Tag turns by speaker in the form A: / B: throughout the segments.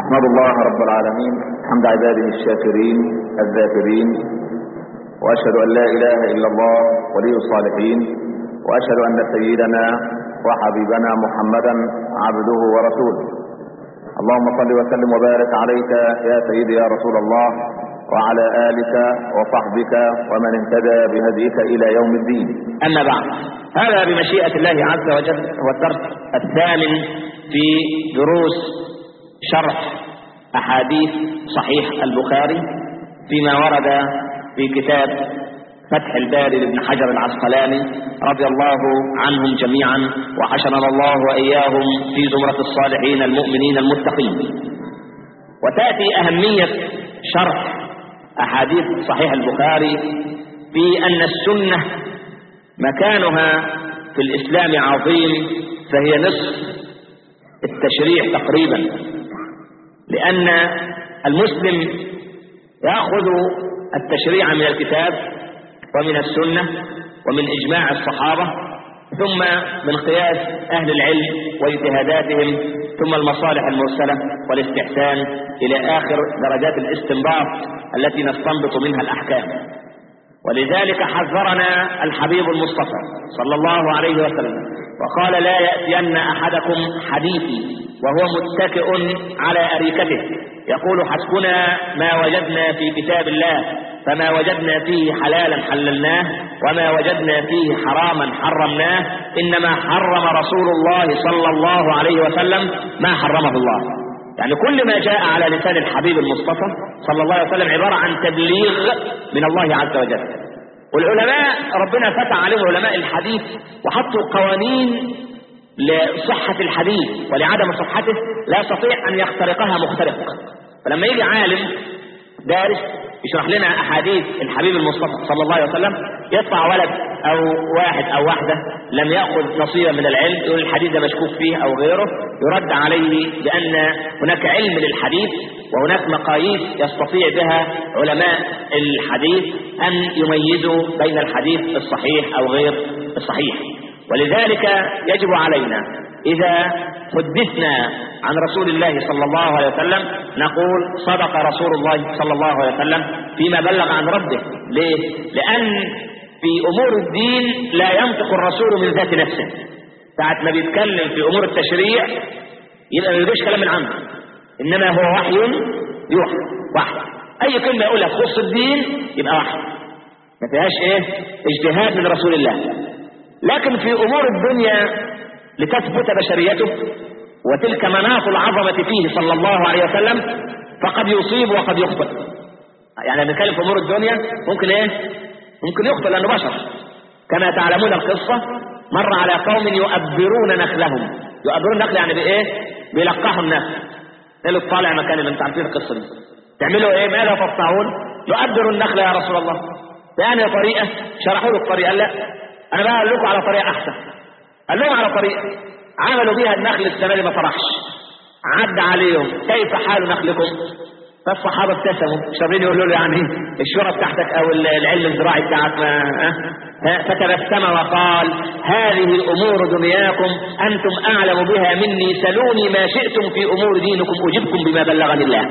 A: أحمد الله رب العالمين حمد عباده الشاكرين الذاكرين وأشهد أن لا إله إلا الله ولي الصالحين وأشهد أن سيدنا وحبيبنا محمدا عبده ورسوله اللهم صل وسلم وبارك عليك يا سيدي يا رسول الله وعلى آلك وصحبك ومن اهتدى بهديك إلى يوم الدين
B: أما بعد هذا بمشيئة الله عز وجل هو الدرس الثامن في دروس شرح أحاديث صحيح البخاري فيما ورد في كتاب فتح الباري لابن حجر العسقلاني رضي الله عنهم جميعا وحشرنا الله وإياهم في زمرة الصالحين المؤمنين المتقين وتأتي أهمية شرح أحاديث صحيح البخاري في أن السنة مكانها في الإسلام عظيم فهي نصف التشريع تقريبا لأن المسلم يأخذ التشريع من الكتاب ومن السنة ومن إجماع الصحابة ثم من قياس أهل العلم واجتهاداتهم ثم المصالح المرسلة والاستحسان إلى آخر درجات الاستنباط التي نستنبط منها الأحكام ولذلك حذرنا الحبيب المصطفى صلى الله عليه وسلم وقال لا يأتين أحدكم حديثي وهو متكئ على أريكته يقول حسبنا ما وجدنا في كتاب الله فما وجدنا فيه حلالا حللناه وما وجدنا فيه حراما حرمناه إنما حرم رسول الله صلى الله عليه وسلم ما حرمه الله يعني كل ما جاء على لسان الحبيب المصطفى صلى الله عليه وسلم عبارة عن تبليغ من الله عز وجل والعلماء ربنا فتح عليهم علماء الحديث وحطوا قوانين لصحة الحديث ولعدم صحته لا يستطيع أن يخترقها مخترق فلما يجي عالم دارس يشرح لنا أحاديث الحبيب المصطفى صلى الله عليه وسلم يطلع ولد أو واحد أو واحدة لم يأخذ نصيبا من العلم يقول الحديث ده مشكوك فيه أو غيره يرد عليه بأن هناك علم للحديث وهناك مقاييس يستطيع بها علماء الحديث أن يميزوا بين الحديث الصحيح أو غير الصحيح ولذلك يجب علينا إذا حدثنا عن رسول الله صلى الله عليه وسلم نقول صدق رسول الله صلى الله عليه وسلم فيما بلغ عن ربه ليه؟ لأن في أمور الدين لا ينطق الرسول من ذات نفسه ساعة ما بيتكلم في أمور التشريع يبقى ما يجيش كلام من عنده إنما هو وحي يوحى وحي أي كلمة يقولها تخص الدين يبقى وحي ما فيهاش إيه اجتهاد من رسول الله لكن في أمور الدنيا لتثبت بشريته وتلك مناط العظمة فيه صلى الله عليه وسلم فقد يصيب وقد يخطئ يعني نتكلم في أمور الدنيا ممكن إيه ممكن يخطئ لأنه بشر كما تعلمون القصة مر على قوم يؤبرون نخلهم يؤبرون نخل يعني بإيه بيلقحوا النخل قالوا طالع مكان اللي انت عارفين القصة دي تعملوا ايه ماذا تصنعون يؤبروا النخل يا رسول الله يعني طريقة شرحوا له الطريقة لا انا بقى اقول لكم على طريقة احسن قال لهم على طريقة عملوا بيها النخل السنة دي ما طرحش عد عليهم كيف حال نخلكم فالصحابة ابتسموا شرين يقولوا له يعني الشورى بتاعتك او العلم الزراعي بتاعك ما ها فتبسم وقال هذه امور دنياكم انتم اعلم بها مني سلوني ما شئتم في امور دينكم اجبكم بما بلغني الله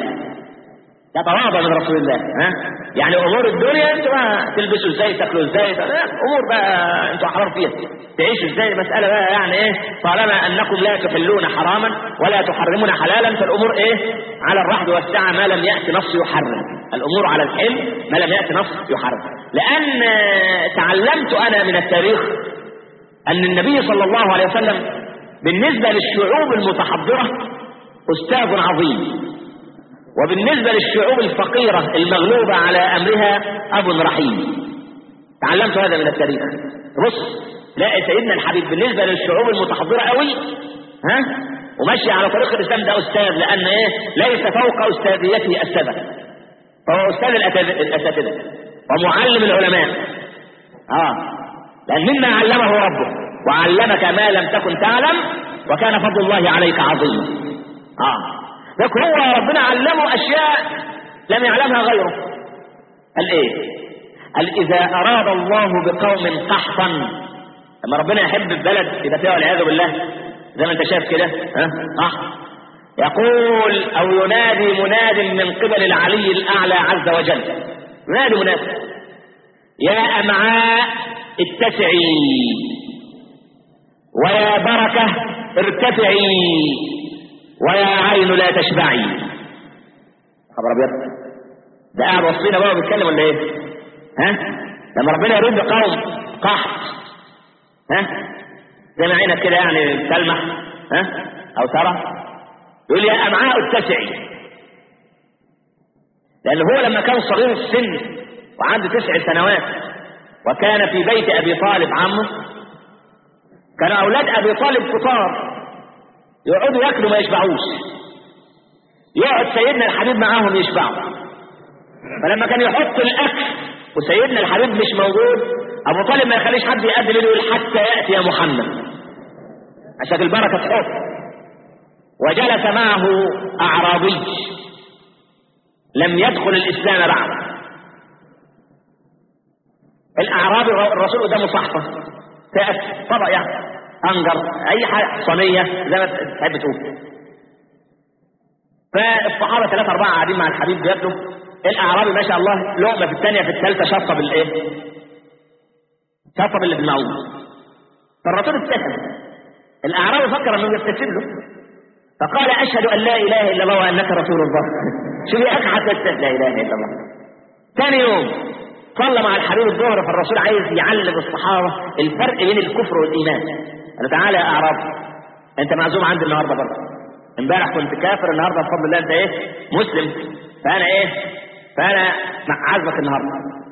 B: تتواضع من رسول الله ها يعني امور الدنيا انتوا بقى تلبسوا ازاي تاكلوا ازاي امور بقى انتوا حرام فيها تعيشوا ازاي مساله بقى يعني ايه طالما انكم لا تحلون حراما ولا تحرمون حلالا فالامور ايه على الرحب والسعه ما لم ياتي نص يحرم الامور على الحل ما لم ياتي نص يحرم لان تعلمت انا من التاريخ ان النبي صلى الله عليه وسلم بالنسبه للشعوب المتحضره استاذ عظيم وبالنسبة للشعوب الفقيرة المغلوبة على أمرها أب رحيم تعلمت هذا من التاريخ بص لا سيدنا الحبيب بالنسبة للشعوب المتحضرة قوي ها وماشي على طريق الإسلام ده أستاذ لأن إيه ليس فوق أستاذيته السبب فهو أستاذ الأساتذة ومعلم العلماء آه لأن مما علمه ربه وعلمك ما لم تكن تعلم وكان فضل الله عليك عظيم آه لكن هو ربنا علمه أشياء لم يعلمها غيره قال إيه قال إذا أراد الله بقوم قحطا لما ربنا يحب البلد يبقى فيها والعياذ بالله زي ما انت شايف كده ها قحط يقول او ينادي مناد من قبل العلي الاعلى عز وجل ينادي مناد يا امعاء اتسعي ويا بركه ارتفعي ويا عين لا تشبعي خبر ابيض ده قاعد وسطينا بقى بيتكلم ولا ايه ها لما ربنا يرد قوم قحط ها زي ما عينك كده يعني تلمح ها او ترى يقول يا امعاء اتسعي لان هو لما كان صغير السن وعنده تسع سنوات وكان في بيت ابي طالب عمه كان اولاد ابي طالب كتار يقعدوا ياكلوا ما يشبعوش يقعد سيدنا الحبيب معاهم يشبعوا فلما كان يحط الاكل وسيدنا الحبيب مش موجود ابو طالب ما يخليش حد يقدم له يقول حتى ياتي يا محمد عشان البركه تحط وجلس معه اعرابي لم يدخل الاسلام بعد الاعرابي الرسول قدامه صحفه كأس طبق يعني انجر اي حاجه صينيه زي ما تحب تقول فالصحابه ثلاثه اربعه قاعدين مع الحبيب بياكلوا الاعرابي ما شاء الله لقمه في الثانيه في الثالثه شطب الايه؟ شطب اللي في المعون فالرسول ابتسم الاعرابي فكر انه يبتسم له فقال اشهد ان لا اله الا الله وانك رسول الله شوف يا اخي حتى لا اله الا الله ثاني يوم صلى مع الحبيب الظهر فالرسول عايز يعلم الصحابه الفرق بين الكفر والايمان قال تعالى يا اعرابي انت معزوم عندي النهارده برضه امبارح كنت كافر النهارده بفضل الله انت ايه مسلم فانا ايه فانا عازمك النهارده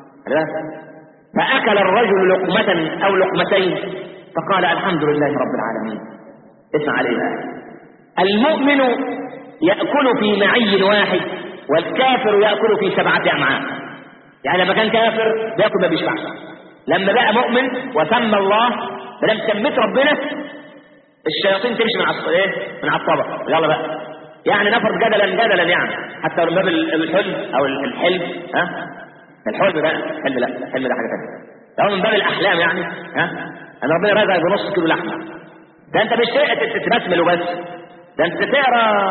B: فاكل الرجل لقمه او لقمتين فقال الحمد لله رب العالمين اسمع عليها المؤمن ياكل في معي واحد والكافر ياكل في سبعه امعاء يعني لما كان كافر بياكل ما بيشبعش لما بقى مؤمن وسمى الله فلما سميت ربنا الشياطين تمشي من على ايه من على الطبق يلا بقى يعني نفرض جدلا جدلا يعني حتى من باب الحلم او الحلم ها الحلم بقى الحلم لا الحلم ده حاجه ثانيه لو من باب الاحلام يعني ها انا ربنا رزقك بنص كيلو لحمه ده انت مش تتبسمل وبس ده انت تقرا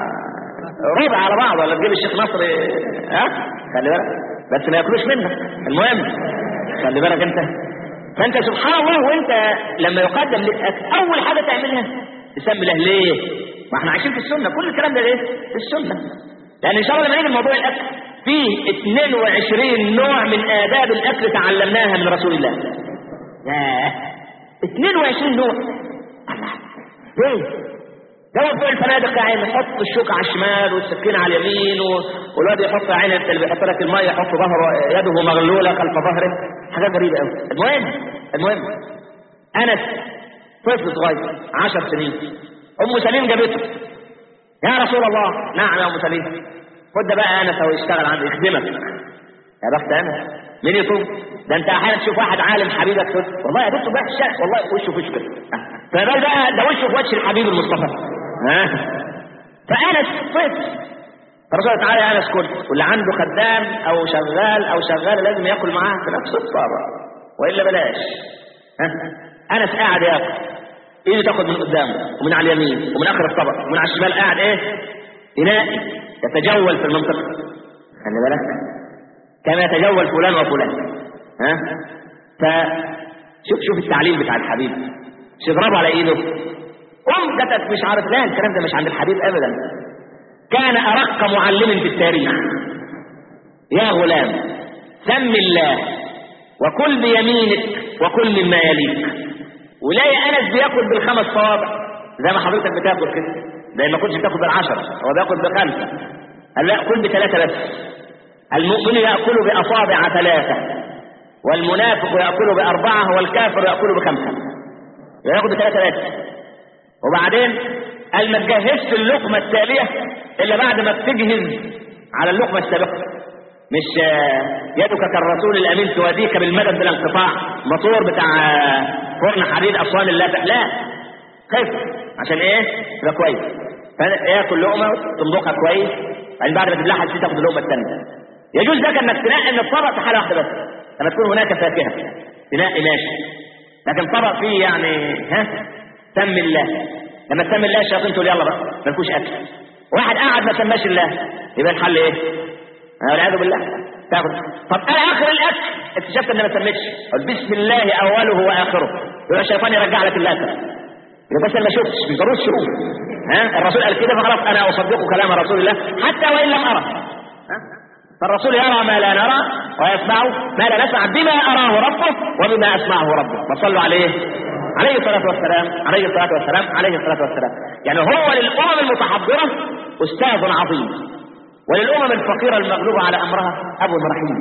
B: ربع على بعض ولا تجيب الشيخ نصر ها خلي بالك بس ما ياكلوش منك المهم خلي بالك انت فانت سبحان الله وانت لما يقدم لك اول حاجه تعملها تسمي له ليه ما احنا عايشين في السنه كل الكلام ده ليه في السنه لان ان شاء الله لما نيجي لموضوع الاكل فيه 22 نوع من آداب الأكل تعلمناها من رسول الله ياه 22 نوع الله ليه جو فوق الفنادق يا عيني حط الشوكة على الشمال والسكينة على اليمين و... والواد يحط عين اللي بيحط لك المية يحط ظهره يده مغلولة خلف ظهره حاجات غريبة قوي المهم المهم أنس طفل صغير 10 سنين أم سليم جابته يا رسول الله نعم يا أم سليم خد ده بقى أنس هو يشتغل عندي يخدمك يا بخت أنس مين يطوب ده انت احيانا تشوف واحد عالم حبيبك تقول والله يا بص بقى الشارع والله وشه في وشه كده فده بقى ده وشه في وجه الحبيب المصطفى ها فانس طفل فرسول تعالى يا انس كل واللي عنده خدام او شغال او شغال لازم ياكل معاه في نفس الصابه والا بلاش ها انس قاعد ياكل ايده تاخد من قدامه ومن على اليمين ومن اخر الطبق ومن على الشمال قاعد ايه ينائي يتجول في المنطقه خلي بالك كما يتجول فلان وفلان ها فشوف شوف التعليم بتاع الحبيب مش يضربه على ايده قم كتب مش عارف لا الكلام ده مش عند الحبيب ابدا كان ارق معلم في التاريخ يا غلام سم الله وكل بيمينك وكل مما يليك ولاقي انس بياكل بالخمس صوابع زي ما حضرتك بتاكل كده زي ما كنتش بتاكل بالعشره هو بياكل بخمسه قال لا كل بثلاثه بس المؤمن يأكل بأصابع ثلاثة والمنافق يأكل بأربعة والكافر يأكل بخمسة ياخد بثلاثة بس وبعدين قال ما تجهزش اللقمة التالية إلا بعد ما بتجهز على اللقمة السابقة مش يدك كالرسول الأمين توديك بالمدد بلا انقطاع موتور بتاع فرن حديد أسوان اللافع لا خف عشان ايه؟ يبقى كويس فياكل لقمة تمضغها كويس بعدين بعد ما تبلعها تاخد اللقمة الثانية يجوز لك انك تنقي من الطبق في حاله واحده بس لما تكون هناك فاكهه تنقي ماشي لكن طبق فيه يعني ها سم الله لما تسمي الله الشياطين تقول يلا بقى ما فيهوش اكل واحد قاعد ما سماش الله يبقى الحل ايه؟ والعياذ بالله تاخد طب انا اخر الاكل اكتشفت ان ما سميتش قلت بسم الله اوله واخره يبقى الشيطان يرجع لك الاكل يبقى بس أنا ما شفتش مش ضروري تشوف ها الرسول قال كده فخلاص انا اصدق كلام رسول الله حتى وان لم ارى ها؟ فالرسول يرى ما لا نرى ويسمع ما لا نسمع بما اراه ربه وبما اسمعه ربه فصلوا عليه عليه الصلاه والسلام عليه الصلاه والسلام عليه الصلاه والسلام يعني هو للامم المتحضره استاذ عظيم وللامم الفقيره المغلوبه على امرها ابو رحيم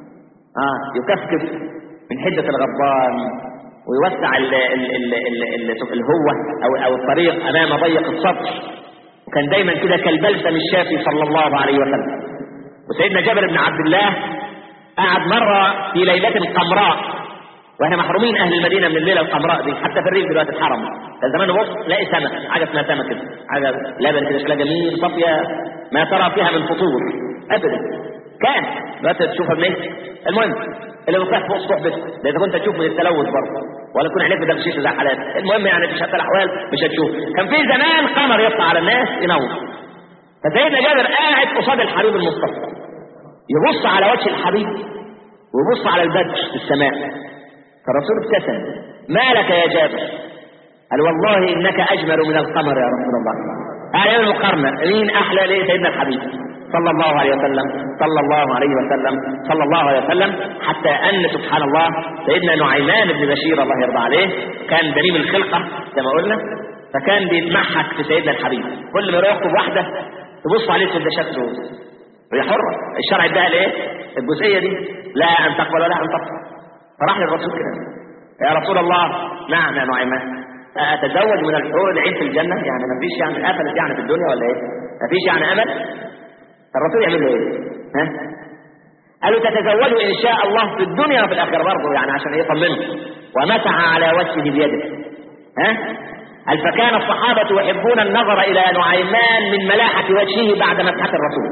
B: اه يكفكف من حده الغضبان ويوسع ال ال ال ال ال الهوة أو, أو الطريق أمام ضيق السطح وكان دايما كده كالبلسم الشافي صلى الله عليه وسلم وسيدنا جابر بن عبد الله قعد مرة في ليلة قمراء واحنا محرومين اهل المدينه من الليله القمراء دي حتى في الريف دلوقتي اتحرم كان زمان بص تلاقي سمك حاجه اسمها سمك كده حاجه لبن كده شكلها جميل صافيه ما ترى فيها من فطور ابدا كان دلوقتي تشوفها منين المهم اللي بيطلع فوق الصبح بس ده اذا كنت تشوف من التلوث برضه ولا تكون عينيك بدل زي حالات المهم يعني في شتى الاحوال مش هتشوف كان في زمان قمر يطلع على الناس ينور فسيدنا جابر قاعد قصاد الحبيب المصطفى يبص على وجه الحبيب ويبص على البدر في السماء فالرسول ابتسم ما لك يا جابر قال والله انك اجمل من القمر يا رسول الله قال يوم المقارنه مين احلى ليه سيدنا الحبيب صلى الله عليه وسلم صلى الله عليه وسلم صلى الله عليه وسلم حتى ان سبحان الله سيدنا نعيمان بن بشير الله يرضى عليه كان دليل الخلقه كما قلنا فكان بيتمحك في سيدنا الحبيب كل ما يروح يخطب واحده تبص عليه تبدا شكله هي حره الشرع اداها لايه؟ الجزئيه دي لا ان تقبل ولا ان تقبل فراح للرسول كده يا رسول الله نعم يا نعيمان اتزوج من الحور العين في الجنه يعني ما فيش يعني قفلت يعني في الدنيا ولا ايه؟ ما فيش يعني امل؟ الرسول يعمل له ايه؟ ها؟ قالوا تتزوجوا ان شاء الله في الدنيا وفي الاخره برضه يعني عشان يطمنه ومسح على وجهه بيده ها؟ قال فكان الصحابه يحبون النظر الى نعيمان من ملاحه وجهه بعد مسحه الرسول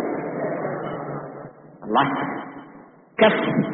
B: الله كف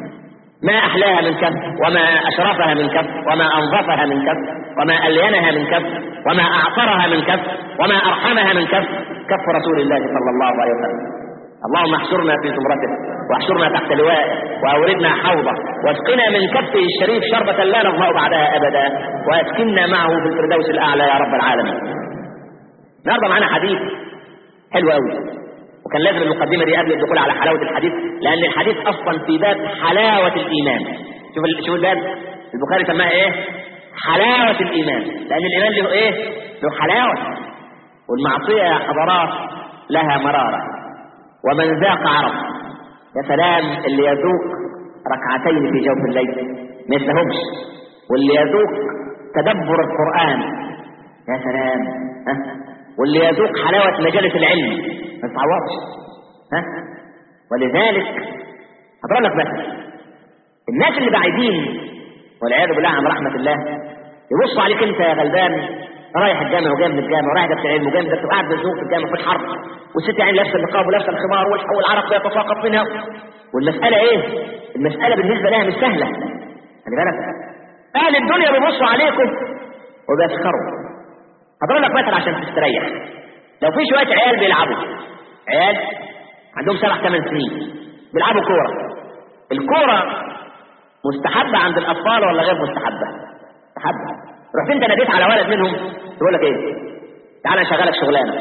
B: ما أحلاها من كف وما أشرفها من كف وما أنظفها من كف وما ألينها من كف وما أعطرها من كف وما أرحمها من كف كف رسول الله صلى الله عليه وسلم اللهم احشرنا في زمرته واحشرنا تحت لوائه واوردنا حوضه واسقنا من كفه الشريف شربة لا نظمأ بعدها أبدا واسكننا معه في الفردوس الأعلى يا رب العالمين النهارده معانا حديث حلو قوي وكان لازم المقدمة دي قبل الدخول على حلاوة الحديث لأن الحديث أصلا في باب حلاوة الإيمان شوف ال- شوف الباب البخاري سماها إيه؟ حلاوة الإيمان لأن الإيمان له إيه؟ له حلاوة والمعصية يا حضرات لها مرارة ومن ذاق عرف يا سلام اللي يذوق ركعتين في جوف الليل ما يسلهمش واللي يذوق تدبر القرآن يا سلام ها واللي يذوق حلاوة مجالس العلم ما يتعوضش ها ولذلك هضرب لك مثل الناس اللي بعيدين والعياذ بالله عن رحمة الله يبصوا عليك انت يا غلبان رايح الجامع وجاي من الجامع ورايح درس العلم وجاي من درس وقاعد بتزوق في الجامع في الحر والست عين لابسه النقاب ولابسه الخمار والح- والعرق بيتساقط منها والمسألة ايه؟ المسألة بالنسبة لها مش سهلة خلي بالك أهل الدنيا بيبصوا عليكم وبيسخروا هضرب لك مثل عشان تستريح لو في شويه عيال بيلعبوا عيال عندهم سبع ثمان سنين بيلعبوا كوره الكوره مستحبه عند الاطفال ولا غير مستحبه؟ مستحبه رحت انت ناديت على ولد منهم يقول لك ايه؟ تعالى اشغلك شغلانه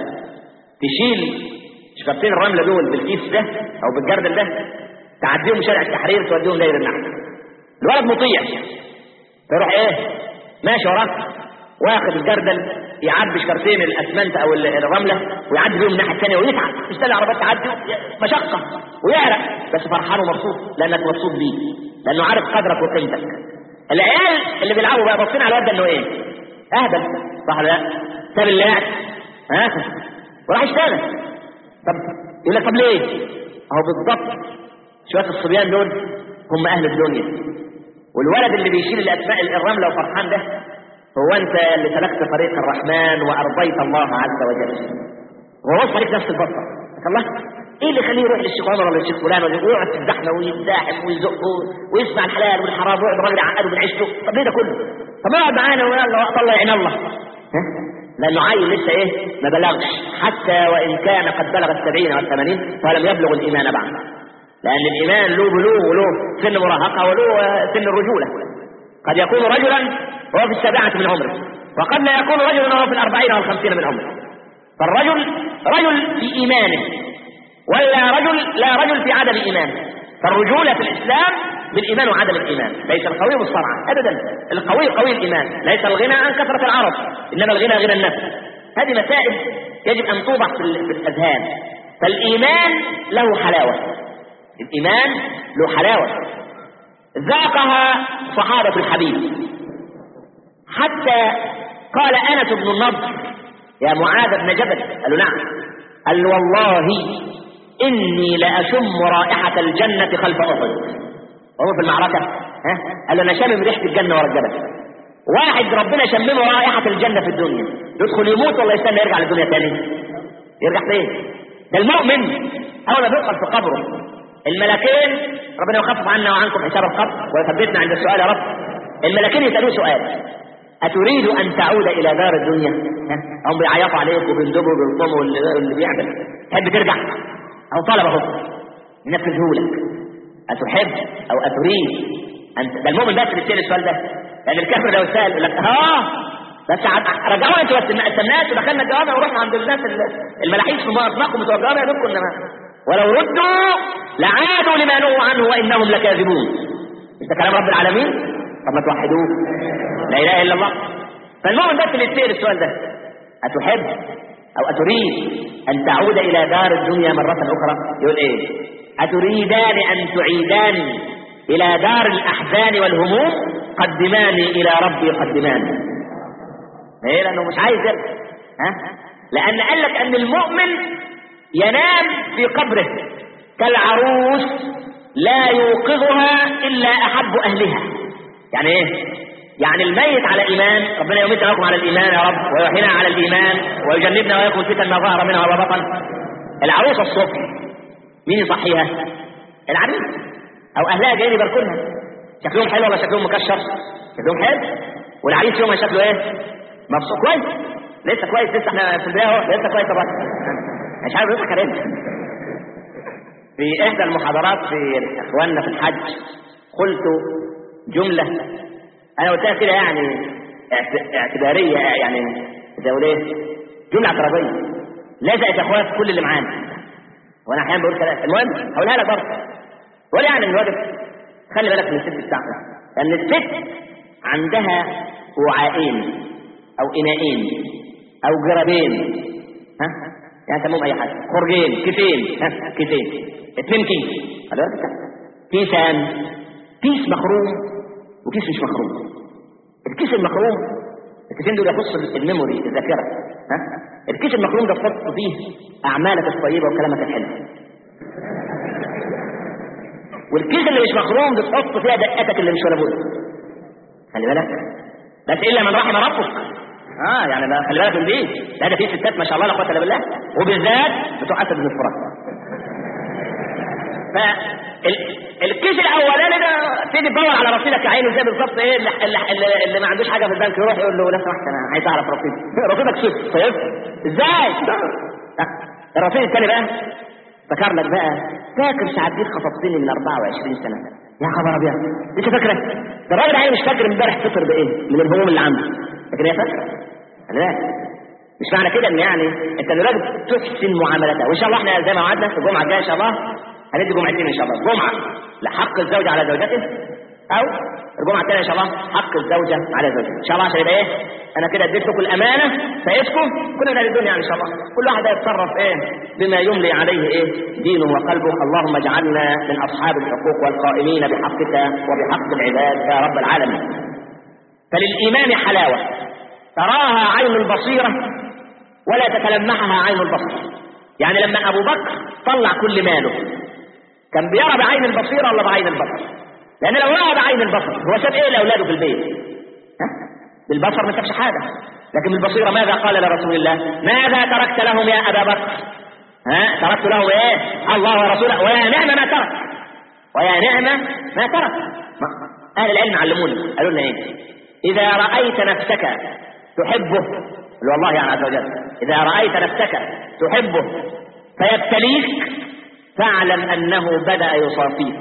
B: تشيل شكرتين الرمله دول بالكيس ده او بالجردل ده تعديهم شارع التحرير توديهم داير النحل الولد مطيع تروح ايه ماشي وراك واخد الجردل يعبي شكرتين الاسمنت او ال- الرمله ويعدي بيهم الناحيه الثانيه ويتعب تستنى العربيات تعدي مشقه ويعرق بس فرحان ومبسوط لانك مبسوط بيه لانه عارف قدرك وقيمتك العيال اللي بيلعبوا بقى باصين على الواد ده انه ايه؟ اهبل صح ولا لا؟ ساب اللعب ها وراح يشتغل طب يقول لك طب ليه؟ اهو بالضبط شويه الصبيان دول هم اهل الدنيا والولد اللي بيشيل الاسماء الرمله وفرحان ده هو انت اللي سلكت طريق الرحمن وارضيت الله عز وجل هو وصف عليك نفس البصه الله ايه اللي يخليه يروح للشيخ عمر ولا للشيخ فلان ولا ويقعد في الزحمه ويتزاحم ويزق ويسمع الحلال والحرام ويقعد الراجل يعقده من عيشته طب ليه ده كله؟ طب اقعد معانا ويلا الله يعين الله ها؟ لانه عيل لسه ايه ما بلغش حتى وان كان قد بلغ السبعين والثمانين فلم يبلغ الايمان بعد لان الايمان له بلوغ وله سن مراهقه وله سن الرجوله قد يكون رجلا وهو في السابعه من عمره وقد لا يكون رجلا وهو في الاربعين والخمسين من عمره فالرجل رجل في ايمانه ولا رجل لا رجل في عدم ايمانه فالرجوله في الاسلام بالايمان وعدم الايمان ليس القوي بالصرعه ابدا القوي قوي الايمان ليس الغنى عن كثره العرب انما الغنى غنى النفس هذه مسائل يجب ان توضع في الاذهان فالايمان له حلاوه الايمان له حلاوه ذاقها صحابه الحبيب حتى قال انس بن النضر يا معاذ بن جبل قال له نعم قال والله اني لاشم رائحه الجنه خلف احد وهو في المعركة ها قال له انا شامم ريحة الجنة ورا الجبل واحد ربنا شممه رائحة الجنة في الدنيا يدخل يموت ولا يستنى يرجع للدنيا تاني يرجع فين ده المؤمن اول ما بيدخل في قبره الملكين ربنا يخفف عنا وعنكم حساب القبر ويثبتنا عند السؤال يا رب الملكين يسألوه سؤال أتريد أن تعود إلى دار الدنيا؟ هم بيعيطوا عليك وبيندبوا وبيلطموا واللي بيعمل تحب ترجع؟ أو طلب أهو ينفذه لك أتحب أو أتريد أن ده المؤمن بس اللي يسأل السؤال ده لأن الكافر لو سأل يقول لك ها بس رجعونا انتوا بس ما استناش ودخلنا الجوامع ورحنا عند الناس الملاحين في دماغكم بتوع الجوامع دول كنا ولو ردوا لعادوا لما نهوا عنه وانهم لكاذبون ده كلام رب العالمين طب ما توحدوه لا اله الا الله فالمؤمن بس اللي يسال السؤال ده اتحب او اتريد ان تعود الى دار الدنيا مره اخرى يقول ايه أتريدان أن تعيداني إلى دار الأحزان والهموم قدماني إلى ربي قدماني إيه لأنه مش عايز يرجع ها لأن قال لك أن المؤمن ينام في قبره كالعروس لا يوقظها إلا أحب أهلها يعني إيه يعني الميت على إيمان ربنا يميت لكم على الإيمان يا رب ويحيينا على الإيمان ويجنبنا ويكون فتن ما ظهر منها وبطن العروس الصبح مين يصحيها العريس او اهلها جايين يباركونها شكلهم حلو ولا شكلهم مكشر شكلهم حلو والعريس يوم شكله ايه مبسوط كويس لسه كويس لسه احنا في البدايه اهو لسه كويس طبعا مش عارف يضحك علينا في احدى المحاضرات في اخواننا في الحج قلت جمله انا قلتها كده يعني اعتباريه يعني زي ايه جمله اعتراضيه لزقت يا اخويا في كل اللي معانا وانا احيانا بقول كلام المهم هقولها لك برضه ولا يعني من الواجب خلي بالك من الست بتاعتك لان الست عندها وعاءين او اناءين او جرابين ها يعني سموهم اي حاجه خرجين كيسين ها كيسين اثنين كيس خلي بالك كيسان كيس مخروم وكيس مش مخروم الكيس المخروم الكيسين دول يخص الميموري الذاكره ها الكيس المخروم ده تحط فيه اعمالك الطيبه وكلامك الحلو والكيس اللي مش مخروم ده تحط فيها دقتك اللي مش ولا بد خلي بالك بس الا من رحم ربك اه يعني بقى خلي بالك من دي لا ده في ستات ما شاء الله لا قوه الا بالله وبالذات بتوع اسد بن الفرات فالكيس الاولاني ده تيجي تدور على رصيدك يا عيني زي بالظبط ايه اللي, اللي, اللي ما عندوش حاجه في البنك يروح يقول له لا سمحت انا عايز اعرف رصيدي رصيدك صفر صفر ازاي؟ الرصيد الثاني بقى ذكر لك بقى فاكر ساعات دي خطبتني من 24 سنه يا خبر ابيض لسه فاكره ده الراجل عيني مش فاكر امبارح فطر بايه من الهموم اللي عنده لكن هي فاكره لا مش معنى كده ان يعني انت دلوقتي تحسن معاملتها وان شاء الله احنا زي ما وعدنا في الجمعه الجايه ان شاء الله هندي جمعتين ان شاء الله جمعه لحق الزوج على زوجته او الجمعه الثانيه ان شاء الله حق الزوجه على زوجها ان شاء الله عشان يبقى ايه انا كده اديت لكم الامانه فايتكم كلنا للدنيا يعني ان شاء الله كل واحد يتصرف ايه بما يملي عليه ايه دينه وقلبه اللهم اجعلنا من اصحاب الحقوق والقائمين بحقك وبحق العباد يا رب العالمين فللايمان حلاوه تراها عين البصيره ولا تتلمحها عين البصر يعني لما ابو بكر طلع كل ماله كان بيرى بعين البصيره ولا بعين البصر لان لو رأى بعين البصر هو ساب ايه لاولاده في البيت ها بالبصر ما سابش حاجه لكن بالبصيره ماذا قال لرسول الله ماذا تركت لهم يا ابا بكر ها تركت لهم ايه الله ورسوله ويا نعم ما ترك ويا نعم ما ترك اهل العلم علمونا قالوا لنا ايه اذا رايت نفسك تحبه اللي والله يعني عز وجل إذا رأيت نفسك تحبه فيبتليك فاعلم أنه بدأ يصافيك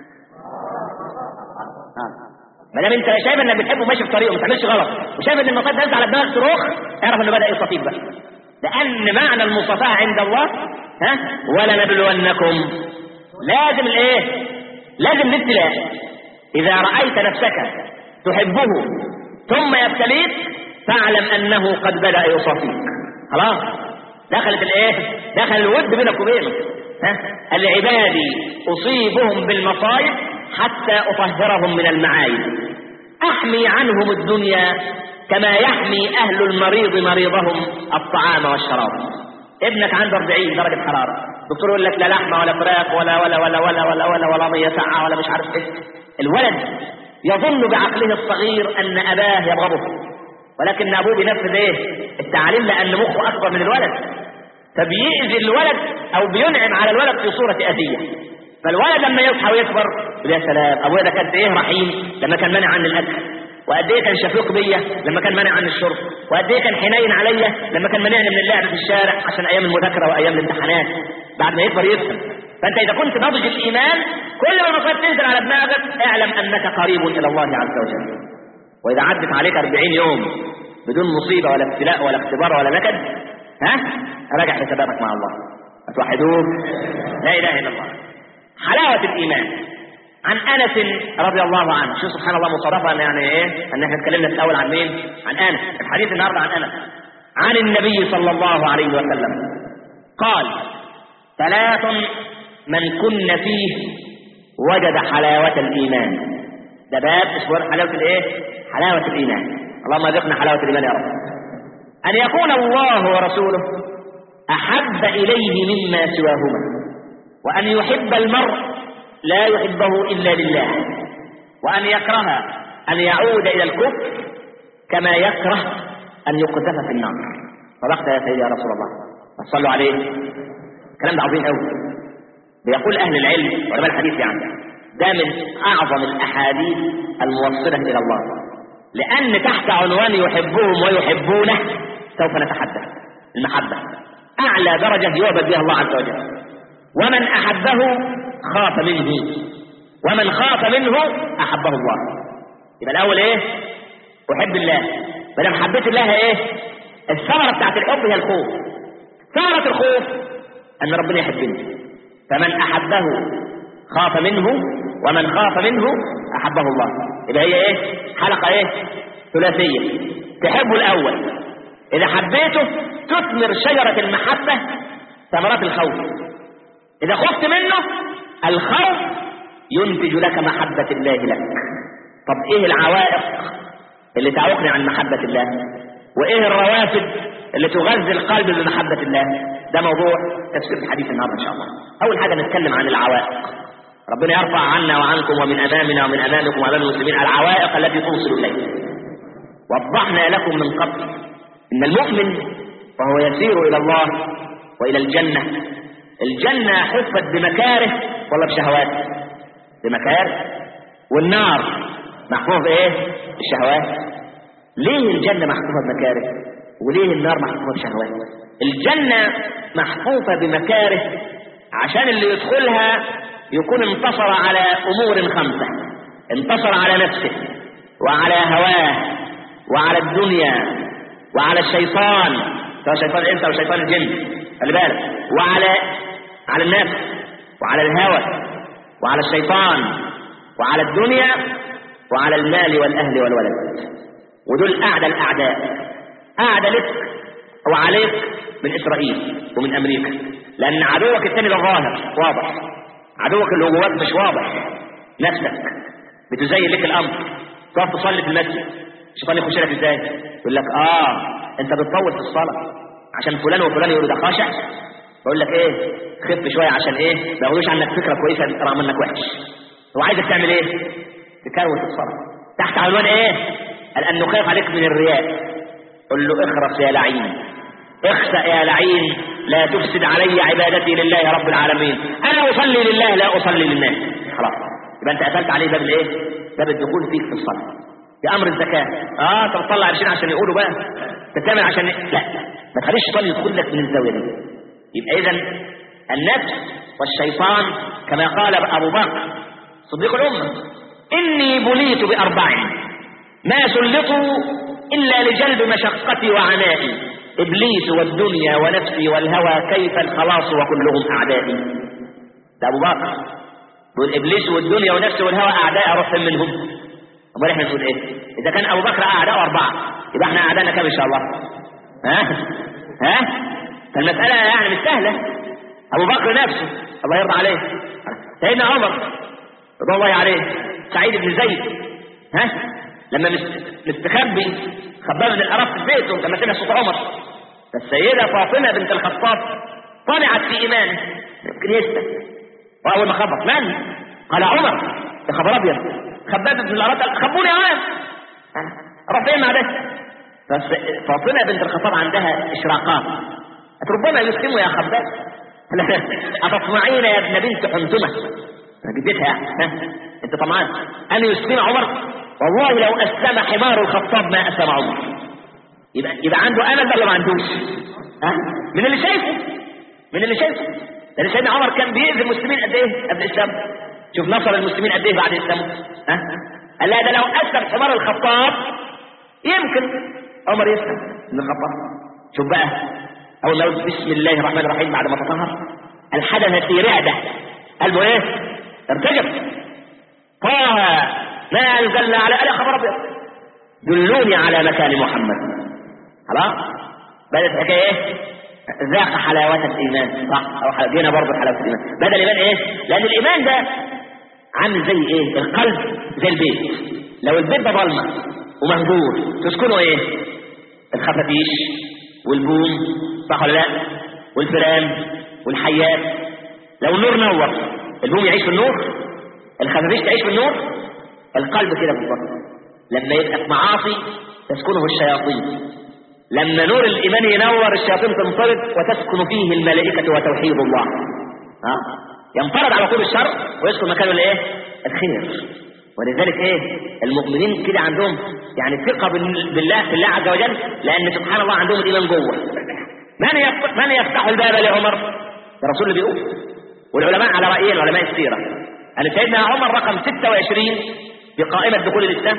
B: ما دام انت شايف انك بتحبه ماشي في طريقه ما تعملش غلط وشايف ان المصاب تنزل على دماغك صاروخ اعرف انه بدا يصافيك بقى لان معنى المصافاه عند الله ها ولنبلونكم لازم الايه لازم الابتلاء اذا رايت نفسك تحبه ثم يبتليك فاعلم انه قد بدا يصافيك خلاص دخلت الايه دخل الود بينك وبينه ها العباد اصيبهم بالمصائب حتى اطهرهم من المعايب احمي عنهم الدنيا كما يحمي اهل المريض مريضهم الطعام والشراب ابنك عنده 40 درجه حراره الدكتور يقول لك لا لحمه ولا فراخ ولا ولا ولا ولا ولا ولا ولا ميه ساقعه ولا مش عارف ايه الولد يظن بعقله الصغير ان اباه يبغضه ولكن ابوه بينفذ ايه التعليم لان مخه اكبر من الولد فبيأذي الولد او بينعم على الولد في صوره اذيه فالولد لما يصحى ويكبر يا سلام ابويا ده كان ايه رحيم لما كان مانع عن الاكل وقد ايه كان شفيق بيا لما كان مانع عن الشرب وقد ايه كان حنين عليا لما كان مانعني من اللعب في الشارع عشان ايام المذاكره وايام الامتحانات بعد ما يكبر يفهم فانت اذا كنت ناضج الايمان كل ما المصائب تنزل على دماغك اعلم انك قريب الى الله عز وجل واذا عدت عليك 40 يوم بدون مصيبه ولا ابتلاء ولا اختبار ولا نكد ها راجع حساباتك مع الله اتوحدوه لا اله الا الله حلاوه الايمان عن انس رضي الله عنه شوف سبحان الله مصادفه يعني ايه ان احنا اتكلمنا في الاول عن مين عن انس الحديث النهارده عن انس عن النبي صلى الله عليه وسلم قال ثلاث من كن فيه وجد حلاوه الايمان ده باب اسمه حلاوه الايه حلاوه الايمان اللهم ارزقنا حلاوه الايمان يا رب ان يكون الله ورسوله احب اليه مما سواهما وان يحب المرء لا يحبه إلا لله وأن يكره أن يعود إلى الكفر كما يكره أن يقذف في النار صدقت يا سيدي يا رسول الله صلوا عليه الكلام ده عظيم قوي بيقول أهل العلم علماء الحديث يعني ده من أعظم الأحاديث الموصلة إلى الله لأن تحت عنوان يحبهم ويحبونه سوف نتحدث المحبة أعلى درجة يعبد بها الله عز وجل ومن أحبه خاف منه ومن خاف منه احبه الله يبقى الاول ايه احب الله ما دام حبيت الله ايه الثمره بتاعت الحب هي الخوف ثمره الخوف ان ربنا يحبني فمن احبه خاف منه ومن خاف منه احبه الله يبقى هي ايه حلقه ايه ثلاثيه تحبه الاول اذا حبيته تثمر شجره المحبه ثمرات الخوف اذا خفت منه الخوف ينتج لك محبة الله لك طب ايه العوائق اللي تعوقني عن محبة الله وايه الروافد اللي تغذي القلب بمحبة الله ده موضوع تفسير الحديث النهارده ان شاء الله اول حاجة نتكلم عن العوائق ربنا يرفع عنا وعنكم ومن امامنا ومن امامكم وامام المسلمين العوائق التي توصل اليه وضحنا لكم من قبل ان المؤمن وهو يسير الى الله والى الجنة الجنة حفت بمكاره ولا بشهوات بمكاره والنار محفوظة بايه بالشهوات ليه الجنة محفوظة بمكاره وليه النار محفوظة بشهوات الجنة محفوظة بمكاره عشان اللي يدخلها يكون انتصر على امور خمسة انتصر على نفسه وعلى هواه وعلى الدنيا وعلى الشيطان سواء شيطان الانس او شيطان الجن خلي بالك وعلى على النفس وعلى الهوى وعلى الشيطان وعلى الدنيا وعلى المال والاهل والولد ودول اعدى الاعداء اعدى لك وعليك من اسرائيل ومن امريكا لان عدوك الثاني ده ظاهر واضح عدوك اللي جواك مش واضح نفسك بتزين لك الامر تقف تصلي في المسجد الشيطان يخش لك ازاي يقول لك اه انت بتطول في الصلاه عشان فلان وفلان يقولوا ده خاشع بقول لك ايه خف شويه عشان ايه ما ياخدوش عنك فكره كويسه ترى منك وحش هو عايزك تعمل ايه تكروت الصلاه تحت عنوان ايه قال انه خايف عليك من الرياء قل له اخرس يا لعين اخسأ يا لعين لا تفسد علي عبادتي لله رب العالمين انا اصلي لله لا اصلي للناس خلاص يبقى انت قفلت عليه باب الايه باب الدخول فيك في الصلاه في امر الزكاه اه طب طلع 20 عشان يقولوا بقى تتعمل عشان لا ما تخليش الشيطان يدخل لك من الزاويه دي يبقى اذا النفس والشيطان كما قال ابو بكر صديق الامه اني بليت باربع ما سلطوا الا لجلب مشقتي وعنائي ابليس والدنيا ونفسي والهوى كيف الخلاص وكلهم اعدائي ده ابو بكر دول ابليس والدنيا ونفسي والهوى اعداء اروح فين منهم امال احنا نقول ايه اذا كان ابو بكر اعداء اربعه يبقى احنا اعدائنا كام ان شاء الله ها ها فالمساله يعني مش سهله ابو بكر نفسه الله يرضى عليه سيدنا عمر رضي الله عليه سعيد بن زيد ها لما مستخبي خباب بن الاراب في بيته لما سمع صوت عمر فالسيده فاطمه بنت الخطاب طمعت في ايمانه يمكن يسلم واول ما خبط من قال عمر يا خبر ابيض خباب بن الاراب قال خبوني يا عمر راح فين مع ده بس فاطمه بنت الخطاب عندها اشراقات ربما يسلموا يا خباب أتطمعين يا ابن بنت حنتمة جدتها يعني انت طمعان أن يسلم عمر والله لو أسلم حمار الخطاب ما أسلم عمر يبقى, يبقى عنده أمل ولا ما عندوش ها؟ من اللي شايفه من اللي شايفه لأن سيدنا عمر كان بيأذي المسلمين قد إيه قبل الإسلام شوف نصر المسلمين قد إيه بعد الإسلام ها قال لا ده لو أسلم حمار الخطاب يمكن عمر يسلم من الخطاب شوف بقى أول ما يقول بسم الله الرحمن الرحيم بعد ما تطهر الحدث في رعدة قلبه إيه؟ ارتجف طه ما أنزلنا على ألا خبر أبيض دلوني على مكان محمد خلاص بدأت الحكاية إيه؟ ذاق حلاوة الإيمان صح أو جينا برضه حلاوة الإيمان بدأ الإيمان إيه؟ لأن الإيمان ده عامل زي إيه؟ القلب زي البيت لو البيت ده ضلمة ومهجور تسكنه إيه؟ الخفافيش والبوم صح ولا لا والفيران والحيات لو النور نور البوم يعيش في النور الخفافيش تعيش في النور القلب كده بالظبط لما يبقى في معاصي تسكنه الشياطين لما نور الايمان ينور الشياطين تنطرد وتسكن فيه الملائكه وتوحيد الله ها ينطرد على طول الشر ويسكن مكانه الايه الخير ولذلك ايه المؤمنين كده عندهم يعني ثقه بالله في الله عز وجل لان سبحان الله عندهم الايمان جوه من يفتح من يفتح الباب لعمر الرسول اللي بيقول والعلماء على رايين علماء السيره ان سيدنا عمر رقم 26 في قائمه دخول الاسلام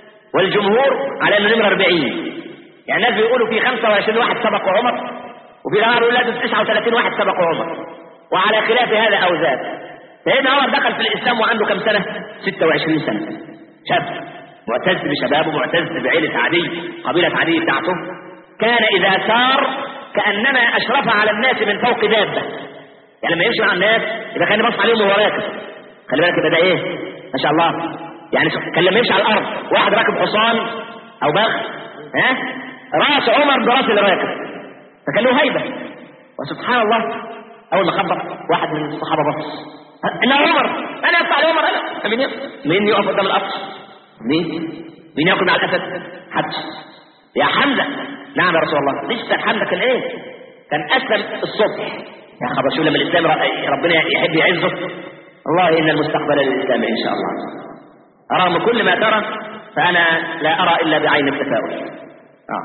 B: والجمهور على انه نمره 40 يعني الناس بيقولوا في 25 واحد سبقوا عمر وفي الاخر يقول لا 39 واحد سبقوا عمر وعلى خلاف هذا او ذاك سيدنا عمر دخل في الاسلام وعنده كم سنه 26 سنه شاب معتز بشبابه معتز بعيلة عدي قبيلة عدي بتاعته كان إذا سار كأنما أشرف على الناس من فوق دابة يعني لما يمشي مع الناس يبقى كان يبص عليهم وهو راكب خلي بالك ده ايه ما شاء الله يعني كان لما يمشي على الأرض واحد راكب حصان أو بغل ها راس عمر براس اللي راكب فكان له هيبة وسبحان الله أول ما خبط واحد من الصحابة بص انا عمر انا يقطع لي عمر انا مين مين يقف قدام القصر مين مين ياكل مع الاسد حد يا حمزه نعم يا رسول الله لسه حمزه كان ايه كان اسلم الصبح يا خبر شو لما الاسلام ربنا يحب يعزه والله ان المستقبل للاسلام ان شاء الله رغم كل ما ترى فانا لا ارى الا بعين التفاؤل اه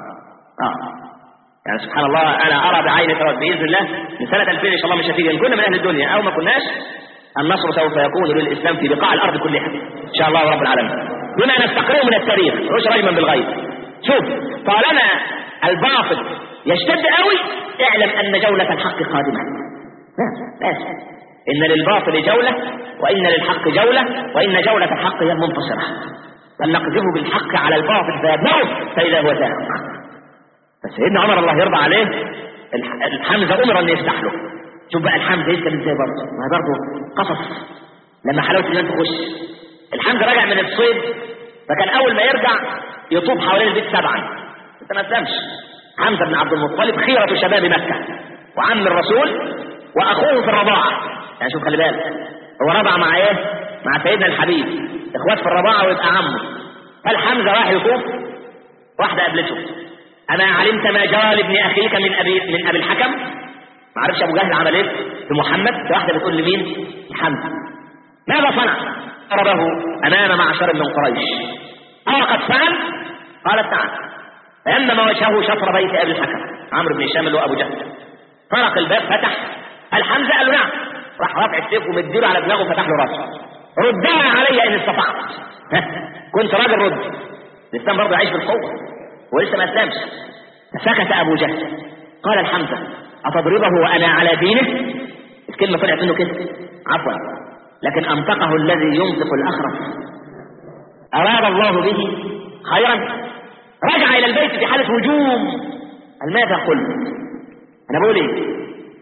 B: اه يعني سبحان الله انا ارى بعين التفاؤل باذن الله من سنه 2000 ان شاء الله مش هتيجي ان كنا من اهل الدنيا او ما كناش النصر سوف يكون للإسلام في بقاع الأرض كلها إن شاء الله رب العالمين بما نستقره من التاريخ مش رجما بالغيب شوف طالما الباطل يشتد قوي اعلم أن جولة الحق قادمة بس إن للباطل جولة وإن للحق جولة وإن جولة الحق هي المنتصرة فلنقذفه بالحق على الباطل فيبلغه فإذا هو زاهق فسيدنا عمر الله يرضى عليه الحمزة أمر أن يفتح له شوف بقى الحمزه يسلم ازاي برضه ما برضه قصص لما حلاوه الايمان تخش الحمزه راجع من الصيد فكان اول ما يرجع يطوف حوالين البيت سبعا انت ما تفهمش حمزه بن عبد المطلب خيره شباب مكه وعم الرسول واخوه في الرضاعه يعني شوف خلي بالك هو رضع مع ايه مع سيدنا الحبيب اخوات في الرضاعه ويبقى عمه هل حمزه راح يطوف واحده قابلته اما علمت ما جرى لابن اخيك من ابي من ابي الحكم ما عرفش ابو جهل عمل ايه في محمد في واحده بتقول لمين حمزه ماذا صنع ضربه امام معشر من قريش أو قد فعل قالت نعم فينم وجهه شطر بيت أبي الحكم عمرو بن هشام اللي هو أبو جهل طرق الباب فتح الحمزة قال له نعم راح رافع السيف ومديله على دماغه وفتح له راسه ردها علي إن استطعت كنت راجل رد الإسلام برضه يعيش بالقوة ولسه ما أسلمش فسكت أبو جهل قال الحمزة أتضربه وأنا على دينه الكلمة طلعت منه كده عفوا لكن أنطقه الذي ينطق الأخرس أراد الله به خيرا رجع إلى البيت في حالة هجوم قال ماذا قلت أنا بقول إيه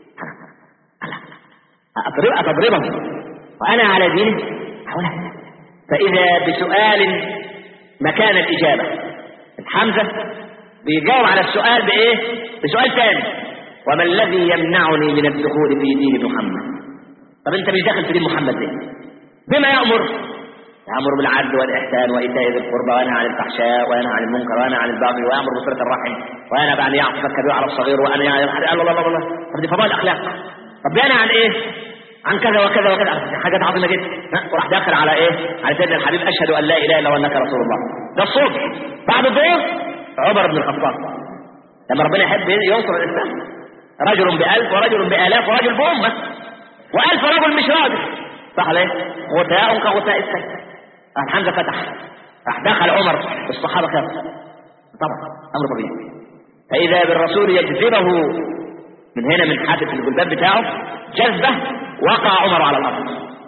B: أضرب أتضربه وأنا على دينه حولها فإذا بسؤال مكان الإجابة الحمزة بيجاوب على السؤال بإيه بسؤال ثاني وما الذي يمنعني من الدخول في دين محمد طب أنت مش داخل في دين محمد ليه بما يأمر يأمر بالعدل والإحسان وإيتاء ذي القربى وينهى عن الفحشاء وينهى عن المنكر وينهى عن البغي ويأمر بصلة الرحم وينهى عن يعطف الكبير على الصغير وأن الله الله الله الله طب دي فضائل الأخلاق طب ينهى عن إيه؟ عن كذا وكذا وكذا حاجات عظيمة جدا وراح داخل على إيه؟ على سيدنا الحبيب أشهد أن لا إله إلا وأنك رسول الله ده الصبح بعد الظهر عمر بن الخطاب لما ربنا يحب ينصر الإسلام رجل بألف ورجل بآلاف ورجل بأمة وألف رجل مش راجل صح ليه؟ غثاء كغثاء السيل راح حمزة فتح راح دخل عمر الصحابة خافوا طبعا أمر طبيعي فإذا بالرسول يجذبه من هنا من حادث الجلباب بتاعه جذبه وقع عمر على الأرض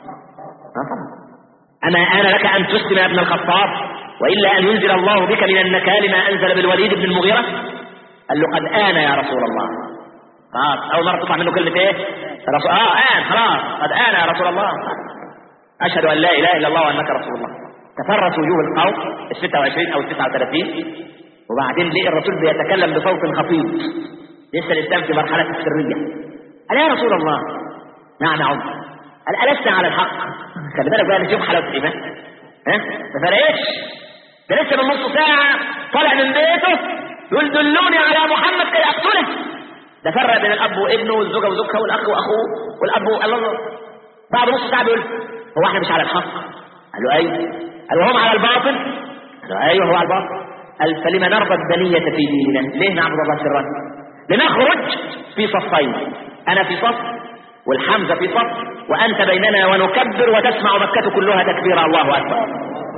B: أما آن لك أن تسلم يا ابن الخطاب وإلا أن ينزل الله بك من النكال ما أنزل بالوليد بن المغيرة قال له قد آن يا رسول الله خلاص أول مرة تطلع منه كلمة إيه رسول آه آن خلاص قد آن يا رسول الله أشهد أن لا إله إلا الله وأنك رسول الله تفرس وجوه القوم ال 26 أو ال 39 وبعدين لقي الرسول بيتكلم بصوت خفيف لسه الإسلام في مرحلة السرية قال يا رسول الله نعم يا عمر قال ألست على الحق خلي بالك بقى نشوف حلاوة الإيمان ها ما فرقتش ده لسه من نص ساعة طالع من بيته يقول دلوني على محمد كي أقتله ده فرق بين الأب وابنه والزوجة وزوجها والأخ وأخوه والأب و... الله الله بعد نص ساعة بيقول هو احنا مش على الحق قال له أيوه قال وهم على الباطل قال له أيوه هو على الباطل قال فلم نرضى الدنية في ديننا ليه نعبد الله سرا لنخرج في صفين أنا في صف والحمزة في صف وأنت بيننا ونكبر وتسمع مكة كلها تكبير الله أكبر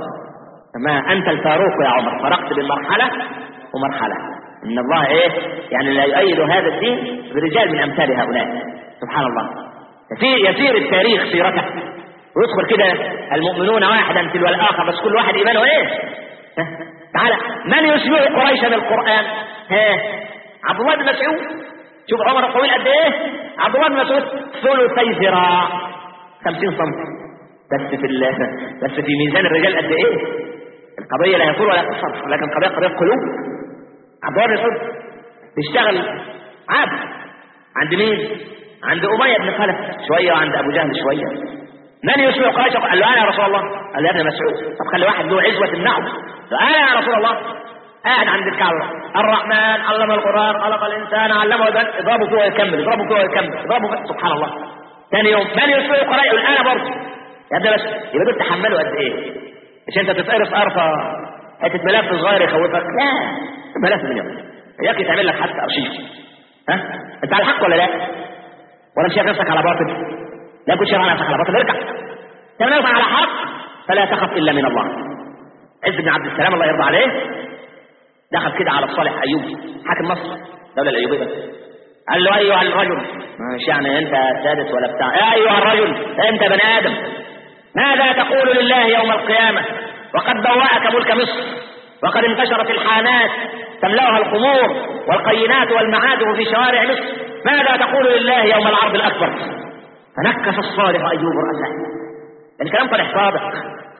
B: ما أنت الفاروق يا عمر فرقت بين مرحلة ومرحلة إن الله إيه يعني لا يؤيد هذا الدين برجال من أمثال هؤلاء سبحان الله يسير, يسير التاريخ سيرته ويدخل كده المؤمنون واحدا تلو الآخر بس كل واحد إيمانه إيه ها؟ تعالى من يسمع قريشا القرآن ها عبد الله بن مسعود شوف عمر الطويل قد ايه عبد الله بن مسعود ثلثي ذراع 50 سم بس في ال... بس في ميزان الرجال قد ايه القضيه لا يطول ولا يقصر لكن قضيه قضيه قلوب عبد الله بن مسعود بيشتغل عبد عند مين عند اميه بن خلف شويه وعند ابو جهل شويه من يسمع قريش قال له انا يا رسول الله قال له يا ابن مسعود طب خلي واحد له عزوه النعم قال انا يا رسول الله قاعد عند الكعبة الرحمن علم القرآن خلق الإنسان علمه اضربه فيه ويكمل اضربه فيه ويكمل اضربه فيه سبحان الله ثاني يوم من يسوي قرآن يقول أنا برضه يا ابني بس يبقى دول تحملوا قد إيه مش أنت تتقرص قرصة حتة ملف صغير يخوفك لا ملف من يوم إياك يتعمل لك حتى أرشيف ها أنت على الحق ولا لا ولا مش شايف نفسك على باطل لا كنت شايف نفسك على باطل ارجع كما نفسك على حق فلا تخف إلا من الله عز بن عبد السلام الله يرضى عليه دخل كده على الصالح ايوبي حاكم مصر الدوله الايوبيه بس قال له ايها الرجل مش يعني انت سادس ولا بتاع يا ايها الرجل انت بني ادم ماذا تقول لله يوم القيامه وقد بوأك ملك مصر وقد انتشرت الحانات تملأها الخمور والقينات والمعادن في شوارع مصر ماذا تقول لله يوم العرض الاكبر فنكس الصالح ايوب راسه الكلام طلع صادق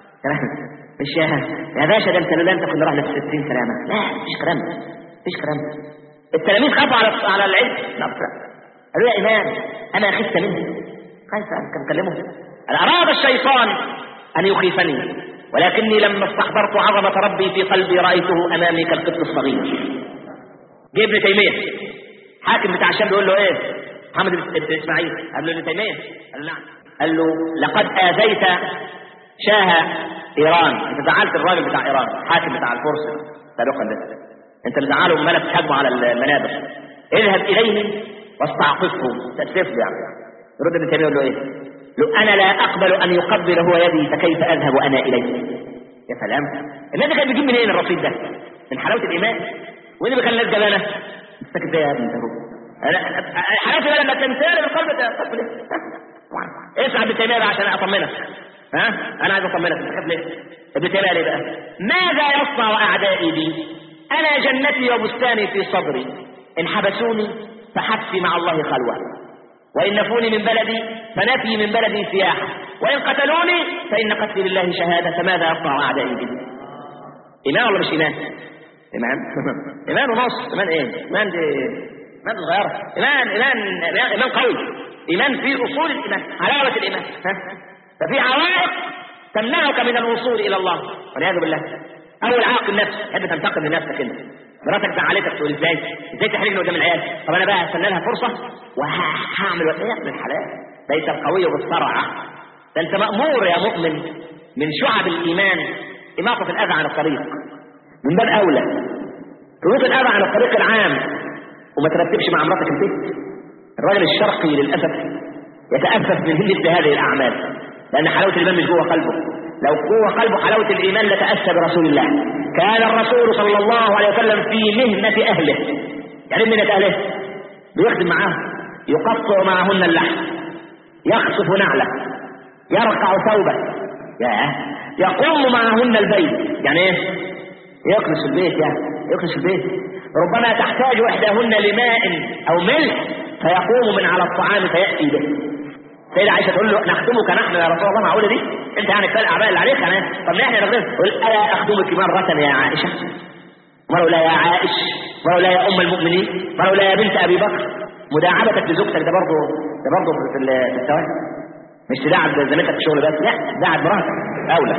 B: مش يا باشا ده انت لولا انت كنا رحنا في 60 سلامه لا مفيش كلام مفيش كلام التلاميذ خافوا على على العلم نفسه قالوا يا امام انا خفت منه خايف كان كلمه اراد الشيطان ان يخيفني ولكني لما استحضرت عظمه ربي في قلبي رايته امامي كالقط الصغير جه ابن تيميه حاكم بتاع الشام بيقول له ايه محمد بن اسماعيل قال له ابن تيميه قال له نعم قال له لقد اذيت شاه ايران انت زعلت الراجل بتاع ايران حاكم بتاع الفرس سابقا ده انت اللي زعله ملك هجمه على المنابر اذهب اليه واستعطفه تأسف له يعني يرد ابن تيميه يقول له ايه؟ لو انا لا اقبل ان يقبل هو يدي فكيف اذهب انا اليه؟ يا سلام الناس كان بيجيب منين الرصيد ده؟ من حلاوه الايمان وين اللي كان الناس جبانه؟ ساكت ده يا ابني انا حلاوه لما تنساني بالقلب تقبل اسمع ابن تيميه بقى عشان اطمنك ها انا عايز اطمنك انت خايف ليه؟ ابن تيميه ليه بقى؟ ماذا يصنع اعدائي بي؟ انا جنتي وبستاني في صدري ان حبسوني فحبسي مع الله خلوه وإن نفوني من بلدي فنفي من بلدي سياحة وإن قتلوني فإن قتلي لله شهادة فماذا يصنع أعدائي بي إيمان ولا مش إيمان إيمان إيمان ونص إيمان إيه إيمان دي إيمان دي صغيرة إيمان إيمان إيمان قوي إيمان في أصول الإيمان حلاوة الإيمان ها؟ ففي عوائق تمنعك من الوصول إلى الله والعياذ بالله أول عائق النفس تحب تنتقم لنفسك أنت مراتك زعلتك تقول ازاي ازاي تحرجني قدام العيال طب انا بقى هستنى لها فرصه وهعمل ايه من الحلال ليس القوي بالصرعه ده انت مامور يا مؤمن من شعب الايمان اماطه الاذى عن الطريق من باب اولى تروح الاذى عن الطريق العام وما ترتبش مع مراتك البيت الراجل الشرقي للاسف يتاسف من مثل هذه الاعمال لان حلاوه الايمان مش جوه قلبه لو جوه قلبه حلاوه الايمان لتاسى برسول الله كان الرسول صلى الله عليه وسلم في مهنه اهله يعني مهنه اهله بيخدم معاهم يقطع معهن اللحم يخصف نعله يرقع ثوبه يا يقوم معهن البيت يعني ايه يكنس البيت يعني يكنس البيت ربما تحتاج احداهن لماء او ملح فيقوم من على الطعام فياتي به سيدة عائشة تقول له نخدمك نحن يا رسول الله معقولة دي انت يعني كفاية الاعباء اللي عليك انا طب ما احنا نخدمك قل الا اخدمك مرة يا عائشة مرة لا يا عائش مرة لا يا ام المؤمنين مرة لا يا بنت ابي بكر مداعبتك لزوجتك ده برضه ده برضه في في الثواب مش تداعب زميلتك في الشغل بس لا داعب مراتك اولى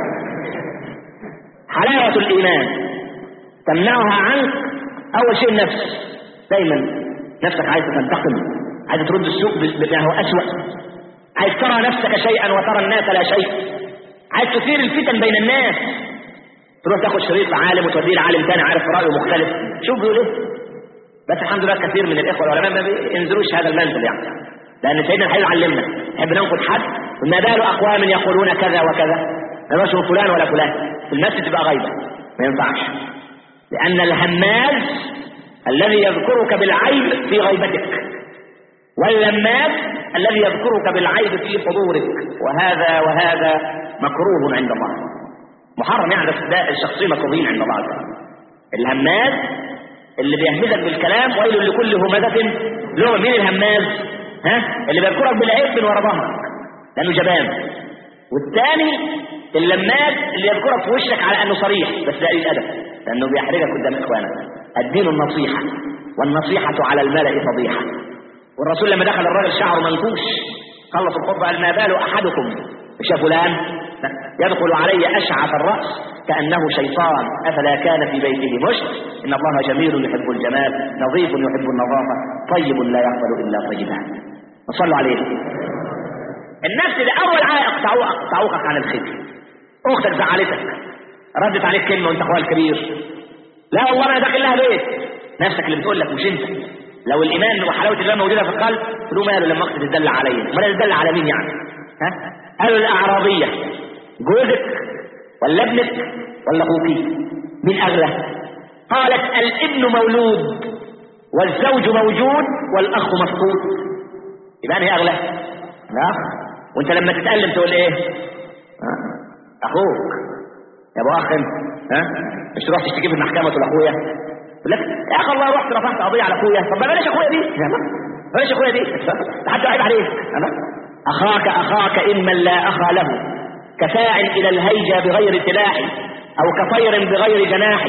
B: حلاوة الايمان تمنعها عنك اول شيء النفس دايما نفسك عايزه تنتقم عايزه ترد السوق بما هو اسوأ عايز ترى نفسك شيئا وترى الناس لا شيء عايز تثير الفتن بين الناس تروح تاخد شريط عالم وتوديه لعالم ثاني عارف رايه مختلف شوف بيقول ايه بس الحمد لله كثير من الاخوه العلماء ما بينزلوش هذا المنزل يعني لان سيدنا الحبيب علمنا نحب ننقد حد ما بال اقوام يقولون كذا وكذا ما اسمه فلان ولا فلان في المسجد تبقى غيبه ما ينفعش لان الهماز الذي يذكرك بالعيب في غيبتك واللماس الذي يذكرك بالعيب في حضورك وهذا وهذا مكروه عند الله محرم يعني ده الشخصية مكروهين عند الله عز وجل الهماز اللي بيهمزك بالكلام ويل لكل همزة له مين الهماز ها اللي بيذكرك بالعيب من ورا ظهرك لانه جبان والثاني اللماس اللي يذكرك في وشك على انه صريح بس ده قليل ادب لانه بيحرجك قدام اخوانك الدين النصيحه والنصيحه على الملا فضيحه والرسول لما دخل الراجل شعره منكوش خلص الخطبه قال ما بال احدكم مش فلان يدخل علي اشعث الراس كانه شيطان افلا كان في بيته مشت ان الله جميل يحب الجمال نظيف يحب النظافه طيب لا يقبل الا طيبا صلوا عليه النفس ده اول عائق تعوق تعوقك عن الخير اختك زعلتك ردت عليك كلمه وانت اخوها الكبير لا والله انا داخل لها بيت نفسك اللي بتقول لك مش انت لو الايمان وحلاوه الايمان موجوده في القلب تقول ماله لما اختي تدل عليا ما تدل على مين يعني ها قالوا الاعرابيه جوزك ولا ابنك ولا اخوك مين اغلى قالت الابن مولود والزوج موجود والاخ مفقود يبقى انهي اغلى الاخ وانت لما تتالم تقول ايه ها؟ اخوك يا ابو اخ انت ها مش تروح تشتكي في المحكمه تقول اخويا يقول لك يا اخي الله رحت رفعت قضيه على اخويا طب بلاش اخويا دي بلاش اخويا دي حتى عيب عليك اخاك اخاك اما لا اخا له كساع الى الهيجه بغير سلاح او كطير بغير جناح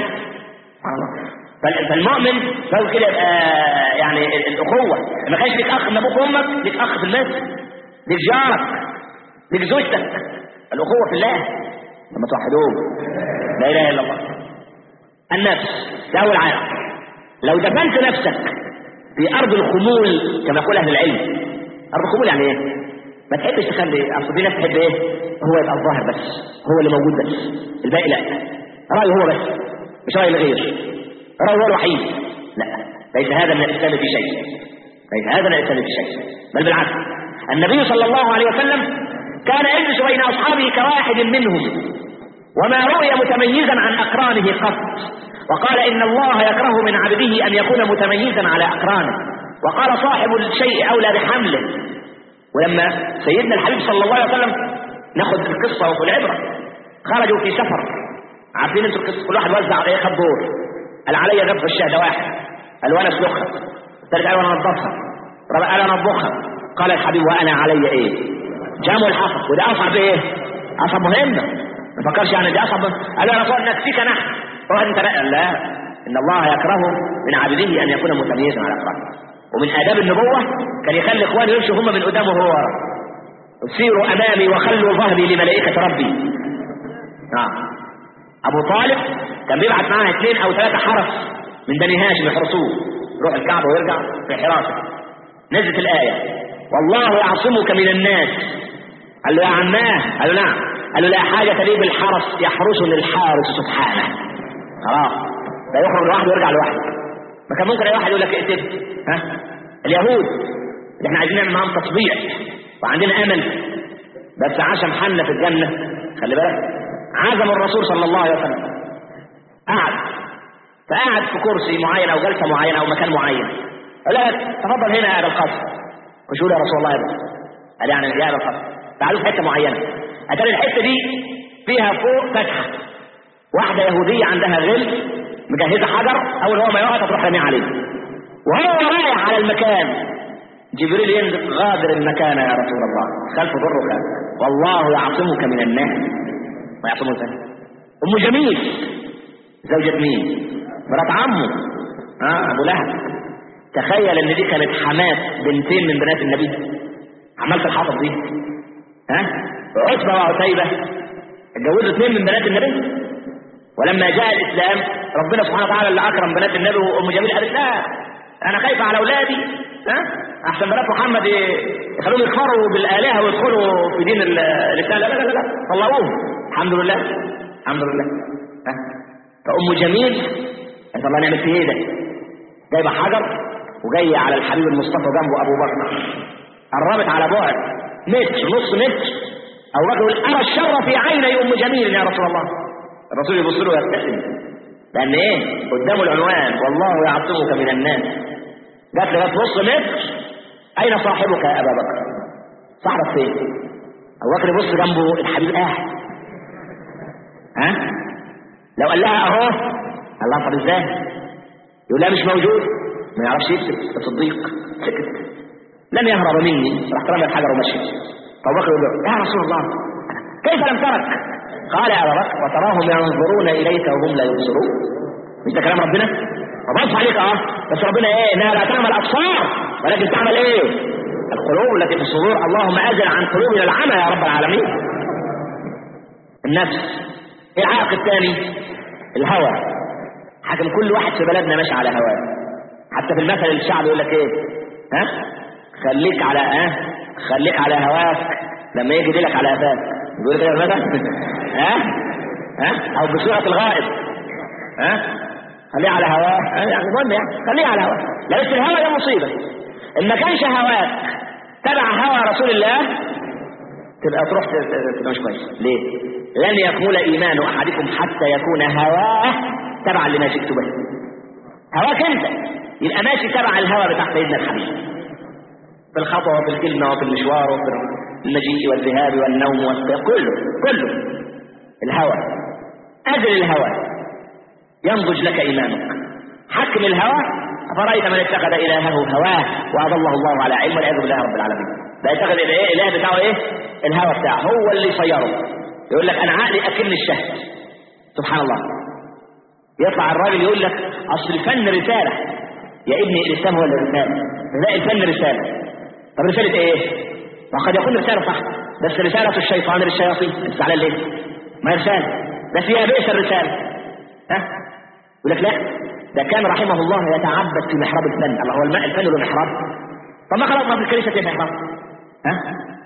B: فالمؤمن لو كده يبقى يعني الاخوه ما كانش لك اخ من ابوك وامك لك اخ في المسجد لك جارك لك زوجتك الاخوه في الله لما توحدوه لا اله الا الله النفس ده اول عائق لو دفنت نفسك في ارض الخمول كما يقول اهل العلم ارض الخمول يعني ايه ما تحبش تخلي اصل في ناس تحب ايه هو يبقى الظاهر بس هو اللي موجود بس الباقي لا رايه هو بس مش راي الغير رايه هو الوحيد لا ليس هذا من الاسلام في شيء ليس هذا من الاسلام في شيء بل بالعكس النبي صلى الله عليه وسلم كان يجلس بين اصحابه كواحد منهم وما رؤي متميزا عن اقرانه قط وقال ان الله يكره من عبده ان يكون متميزا على اقرانه وقال صاحب الشيء اولى بحمله ولما سيدنا الحبيب صلى الله عليه وسلم ناخذ القصه وفي العبره خرجوا في سفر عارفين انتوا القصه كل واحد وزع عليه خد دور قال علي ذبح الشهد واحد قال وانا اسلخها الثالث قال وانا انضفها الرابع قال انا اطبخها قال الحبيب وانا علي ايه جاموا الحفظ وده اصعب ايه اصعب مهمه ما فكرش يعني دي اصعب قال له يا رسول نكفيك نحن روح انت بقى لا ان الله يكره من عبده ان يكون متميزا على اقرانه ومن آداب النبوة كان يخلي إخوانه يمشوا هم من قدامه وهو ورا سيروا أمامي وخلوا ظهري لملائكة ربي آه. أبو طالب كان بيبعت معاه اثنين أو ثلاثة حرس من بني هاشم يحرسوه يروح الكعبة ويرجع في حراسة نزلت الآية والله يعصمك من الناس قال له يا عماه قال له نعم قال له لا حاجة لي بالحرس يحرسني الحارس سبحانه خلاص لا يخرج لوحده ويرجع لوحده ما كان ممكن اي واحد يقول لك اقتل ها اليهود اللي احنا عايزين نعمل معاهم تطبيع وعندنا امل بس عشان حنا في الجنه خلي بالك عزم الرسول صلى الله عليه وسلم قعد فقعد في كرسي معين او جلسه معينه او مكان معين قال لك تفضل هنا يا ابا القاسم وشو يا رسول الله يا ابني قال يعني يا ابا القاسم تعالوا في حته معينه اتاري الحته دي فيها فوق فتحه واحده يهوديه عندها غل مجهزه حجر اول هو ما يقع تروح راميه عليه وهو رايح على المكان جبريل ينزل غادر المكان يا رسول الله خلف ضرك والله يعصمك من الناس ويعصمك ام جميل زوجة مين مرات عمه اه ابو لهب تخيل ان دي كانت حماة بنتين من بنات النبي عملت الحاطب دي ها عتبة وعتيبة اتجوزوا اثنين من بنات النبي ولما جاء الاسلام ربنا سبحانه وتعالى اللي اكرم بنات النبي وام جميل قالت لا انا خايفه على اولادي ها احسن بنات محمد يخلوهم يكفروا بالالهه ويدخلوا في دين الاسلام لا لا لا لا طلعوهم الحمد لله الحمد لله ها فام جميل قالت الله نعمل فيه ايه ده جايبه حجر وجايه على الحبيب المصطفى جنبه ابو بكر قربت على بعد متر نص متر او رجل ارى الشر في عيني ام جميل يا رسول الله الرسول يبص له ويبتسم لان ايه قدامه العنوان والله يعصمك من الناس جات لغايه نص متر اين صاحبك يا ابا بكر صاحبك فين ابو بكر يبص جنبه الحبيب قاعد ها لو قال لها اهو الله طب ازاي يقول لها مش موجود ما يعرفش يكتب الصديق سكت لن يهرب مني راح رمى الحجر ومشي ابو بكر يقول له يا رسول الله كيف لم ترك قال يا ابا بكر وتراهم ينظرون اليك وهم لا يبصرون مش ده كلام ربنا فبص عليك اه بس ربنا ايه انها لا تعمل ابصار ولكن تعمل ايه القلوب التي في الصدور اللهم ازل عن قلوبنا العمى يا رب العالمين النفس ايه العائق الثاني الهوى حكم كل واحد في بلدنا ماشي على هواه حتى في المثل الشعبي يقول لك ايه ها خليك على اه خليك على هواك لما يجي لك على قفاك يقول كده المثل ها ها او بصيغه الغائب ها خليه على هواه يعني المهم يعني خليه على هواه لا بس الهوى ده مصيبه ان ما كانش هواك تبع هوى رسول الله تبقى تروح تبقى مش كويس ليه؟ لن يكمل ايمان احدكم حتى يكون هواه تبعا لما جئت به هواك انت يبقى ماشي تبع الهوى بتاع سيدنا الحبيب في الخطوه وفي الكلمه وفي المشوار وفي المجيء والذهاب والنوم والصيام كله كله الهوى أزل الهوى ينضج لك إيمانك حكم الهوى أفرأيت من اتخذ إلهه هواه وأضله الله على علم والعياذ بالله رب العالمين ده يتخذ الإله الإله بتاعه إيه؟ الهوى بتاعه هو اللي يصيره يقول لك أنا عقلي أكل الشهد سبحان الله يطلع الراجل يقول لك أصل الفن رسالة يا ابني الإسلام هو الرسالة لا الفن رسالة طب رسالة إيه؟ وقد يكون رسالة صح بس رسالة الشيطان للشياطين انت زعلان ليه؟ ما رسالة بس هي بئس الرسالة ها؟ يقول لك لا ده كان رحمه الله يتعبد في محراب الفن الله هو الماء الفن له محراب طب ما خلاص ما في الكنيسة فيها محراب ها؟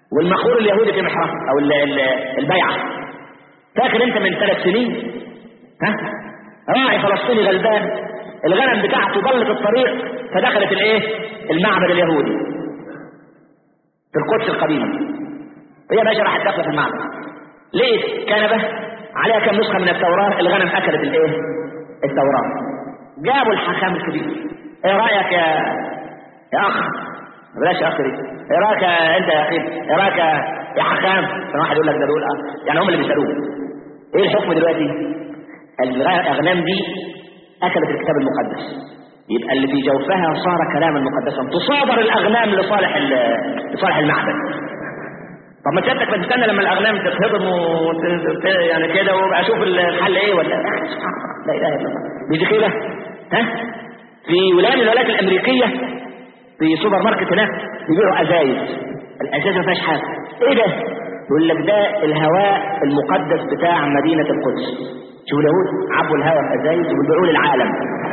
B: والمخور اليهودي في محراب او ال- ال- البيعه فاكر انت من ثلاث سنين ها راعي فلسطيني غلبان الغنم بتاعته ضلت الطريق فدخلت الايه المعبد اليهودي في القدس القديمه هي باشا راحت داخله في المعبد لقيت كنبه عليها كم نسخه من التوراه الغنم اكلت الايه التوراه جابوا الحكام الكبير ايه رايك يا يا اخ بلاش يا اخ دي ايه رايك يا انت يا اخي ايه رايك يا يا حكام كان واحد يقول لك ده دول اه يعني هم اللي بيسالوه ايه الحكم دلوقتي الاغنام دي اكلت الكتاب المقدس يبقى اللي في جوفها صار كلاما مقدسا تصادر الاغنام لصالح ال- لصالح المعبد طب ما سيادتك ما تستنى لما الاغنام تتهضم وت... ت- يعني كده وابقى اشوف الحل ايه ولا لا سبحان الله، لا اله الا الله بيجي كده ها في ولايه من الولايات الامريكيه في سوبر ماركت هناك بيبيعوا ازايز الازايز ما فيهاش حاجه ايه ده يقول لك ده الهواء المقدس بتاع مدينه القدس شوف اليهود عبوا الهواء في ازايز وبيبيعوه للعالم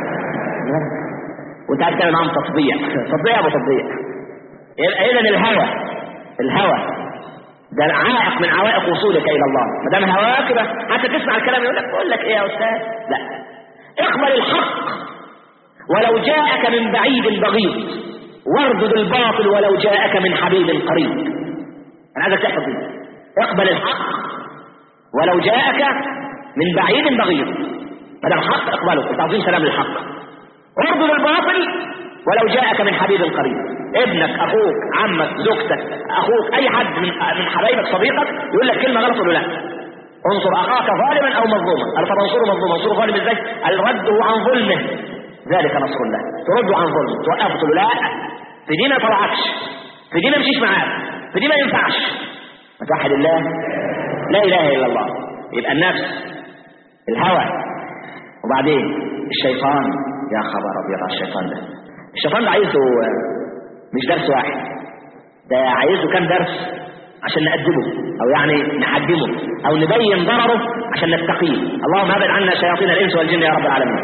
B: وانت عارف تعمل معاهم تطبيع تطبيع ابو تطبيع اذا الهوى الهوى ده عائق من عوائق وصولك الى الله ما دام هواك كده حتى تسمع الكلام يقول لك بقول لك ايه يا استاذ لا اقبل الحق ولو جاءك من بعيد بغيض واردد الباطل ولو جاءك من حبيب قريب انا عايزك تحفظ دي اقبل الحق ولو جاءك من بعيد بغيض ما دام حق اقبله تعظيم سلام للحق واردد الباطل ولو جاءك من حبيب قريب ابنك اخوك عمك زوجتك اخوك اي حد من من حبايبك صديقك يقول لك كلمه غلط ولا لا انصر اخاك ظالما او مظلوما قال طب انصره مظلوما انصره ظالم ازاي قال رده عن ظلمه ذلك نصر الله ترده عن ظلمه توقفه تقول له لا في دي ما طلعكش في دي ما مشيش معاك في دي ما ينفعش متوحد الله لا اله الا الله يبقى النفس الهوى وبعدين الشيطان يا خبر ابيض على الشيطان ده الشيطان ده عايزه مش درس واحد ده عايزه كام درس عشان نقدمه او يعني نحجمه او نبين ضرره عشان نتقيه اللهم ابعد عنا شياطين الانس والجن يا رب العالمين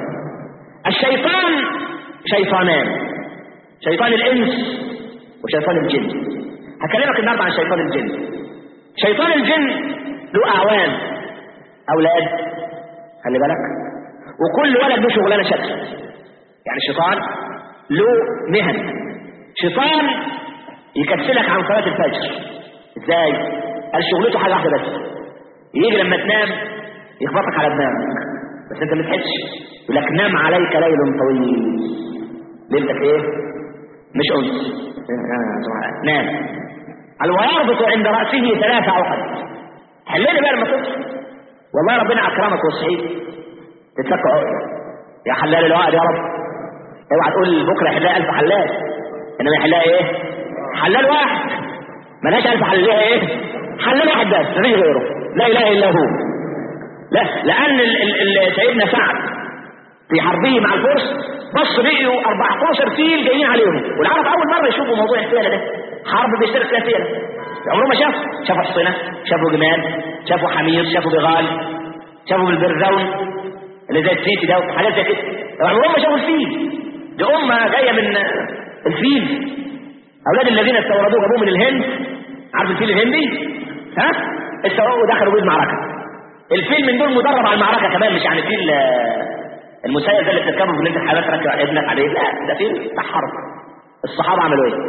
B: الشيطان شيطانان شيطان الانس وشيطان الجن هكلمك النهارده عن شيطان الجن شيطان الجن له اعوان اولاد خلي بالك وكل ولد له شغلانه شكل يعني الشيطان له مهن شيطان يكسلك عن صلاه الفجر ازاي قال شغلته حاجه واحده بس يجي لما تنام يخبطك على دماغك بس انت ما تحسش يقول لك نام عليك ليل طويل ليلتك ايه مش انس نام قال ويربط عند راسه ثلاث عقد حلني بقى لما تصحى والله ربنا اكرمك وصحيت تتفك عقد يا حلال العقد يا رب اوعى تقول بكره يحلها الف حلال انما يحلها ايه حلال واحد ملهاش الف حلال ايه حلال واحد بس مفيش غيره لا اله الا هو لا لان ال ال ال سيدنا سعد في حربه مع الفرس بص لقيوا 14 فيل جايين عليهم والعرب اول مره يشوفوا موضوع الفيله ده حرب بيشترك فيها فيله عمرهم ما شافوا شافوا حصنه شافوا جمال شافوا حمير شافوا بغال شافوا بالبرزون اللي زي السيتي ده وحاجات زي كده عمرهم ما شافوا الفيل دي أمة جاية من الفيل أولاد الذين استوردوه جابوه من الهند عارف الفيل الهندي ها استوردوه ودخلوا بيه المعركة الفيل من دول مدرب على المعركة كمان مش يعني فيل المسير ده اللي بتركبه في الانتخابات تركب ابنك عليه لا ده فيل بتاع حرب الصحابة عملوا ايه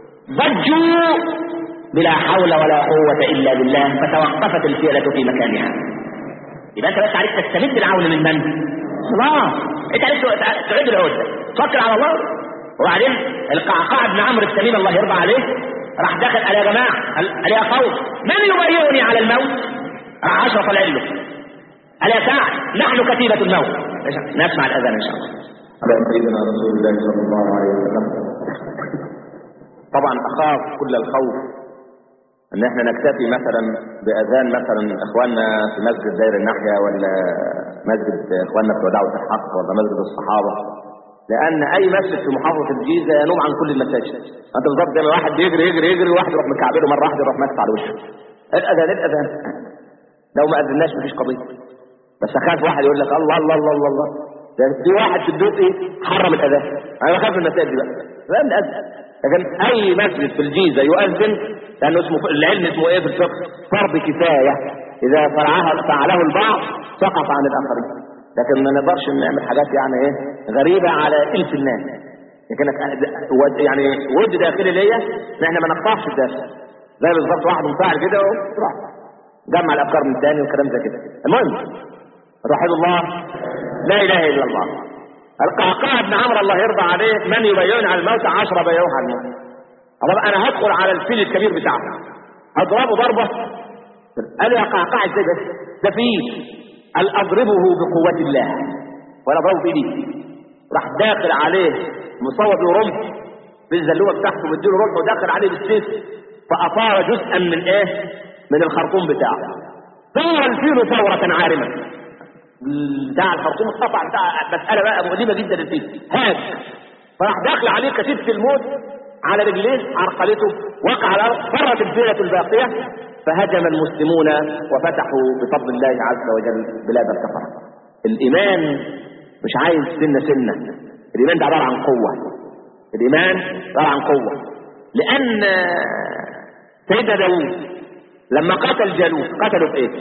B: ضجوا بلا حول ولا قوة إلا بالله فتوقفت الفيلة في مكانها يبقى انت بس عليك تستمد العون من من؟ الله انت عليك تعد العده توكل على الله وبعدين القعقاع بن عمرو التميم الله يرضى عليه راح دخل قال يا جماعه قال يا قوم من يبايعني على الموت؟ راح عشرة طلع له قال يا سعد نحن كتيبة الموت نسمع الأذان إن شاء الله
A: على سيدنا رسول الله صلى الله عليه وسلم طبعا أخاف كل الخوف ان احنا نكتفي مثلا باذان مثلا اخواننا في مسجد داير الناحيه ولا مسجد اخواننا في دعوه الحق ولا مسجد الصحابه لان اي مسجد في محافظه الجيزه ينوم عن كل المساجد انت بالظبط زي ما واحد بيجري يجري يجري واحد يروح مكعبله مره واحده يروح ماسك على وشه الاذان الاذان لو ما اذناش مفيش قضيه بس اخاف واحد يقول لك الله الله الله الله, الله. ده في واحد في الدوق ايه حرم الاذان انا بخاف من المساجد دي بقى لا نأذن لكن اي مسجد في الجيزه يؤذن
B: لانه اسمه العلم اسمه ايه في الفقه فرض كفايه اذا فعلها فعله البعض سقط عن الاخرين لكن ما نقدرش نعمل حاجات يعني ايه غريبه على الف الناس لكنك ود- يعني ود داخلي ليا ان احنا ما نقطعش الداخل زي بالظبط واحد منفعل كده وراح جمع الافكار من تاني وكلام زي كده المهم توحيد الله لا اله الا الله القعقاع بن عمرو الله يرضى عليه من يبايعون على الموت عشرة بايعوه على الموت طب انا هدخل على الفيل الكبير بتاعه اضربه ضربه قال يا قعقاع ازاي ده ده فيل قال اضربه بقوه الله ولا اضربه بايدي راح داخل عليه مصوب له رمح بالزلومه بتاعته مديله رمح وداخل عليه بالسيف فاثار جزءا من ايه من الخرطوم بتاعه ثار الفيل ثوره عارمه بتاع الخرطوم اتقطع بتاع مساله بقى مؤلمه جدا الفيل هاك فراح داخل عليه كتيبه الموت على رجليه عرقلته وقع على الارض فرت الفيله الباقيه فهجم المسلمون وفتحوا بفضل الله عز وجل بلاد الكفره الايمان مش عايز سنه سنه الايمان ده عباره عن قوه الايمان عباره عن قوه لان سيدنا داوود لما قتل جالوت قتله بايه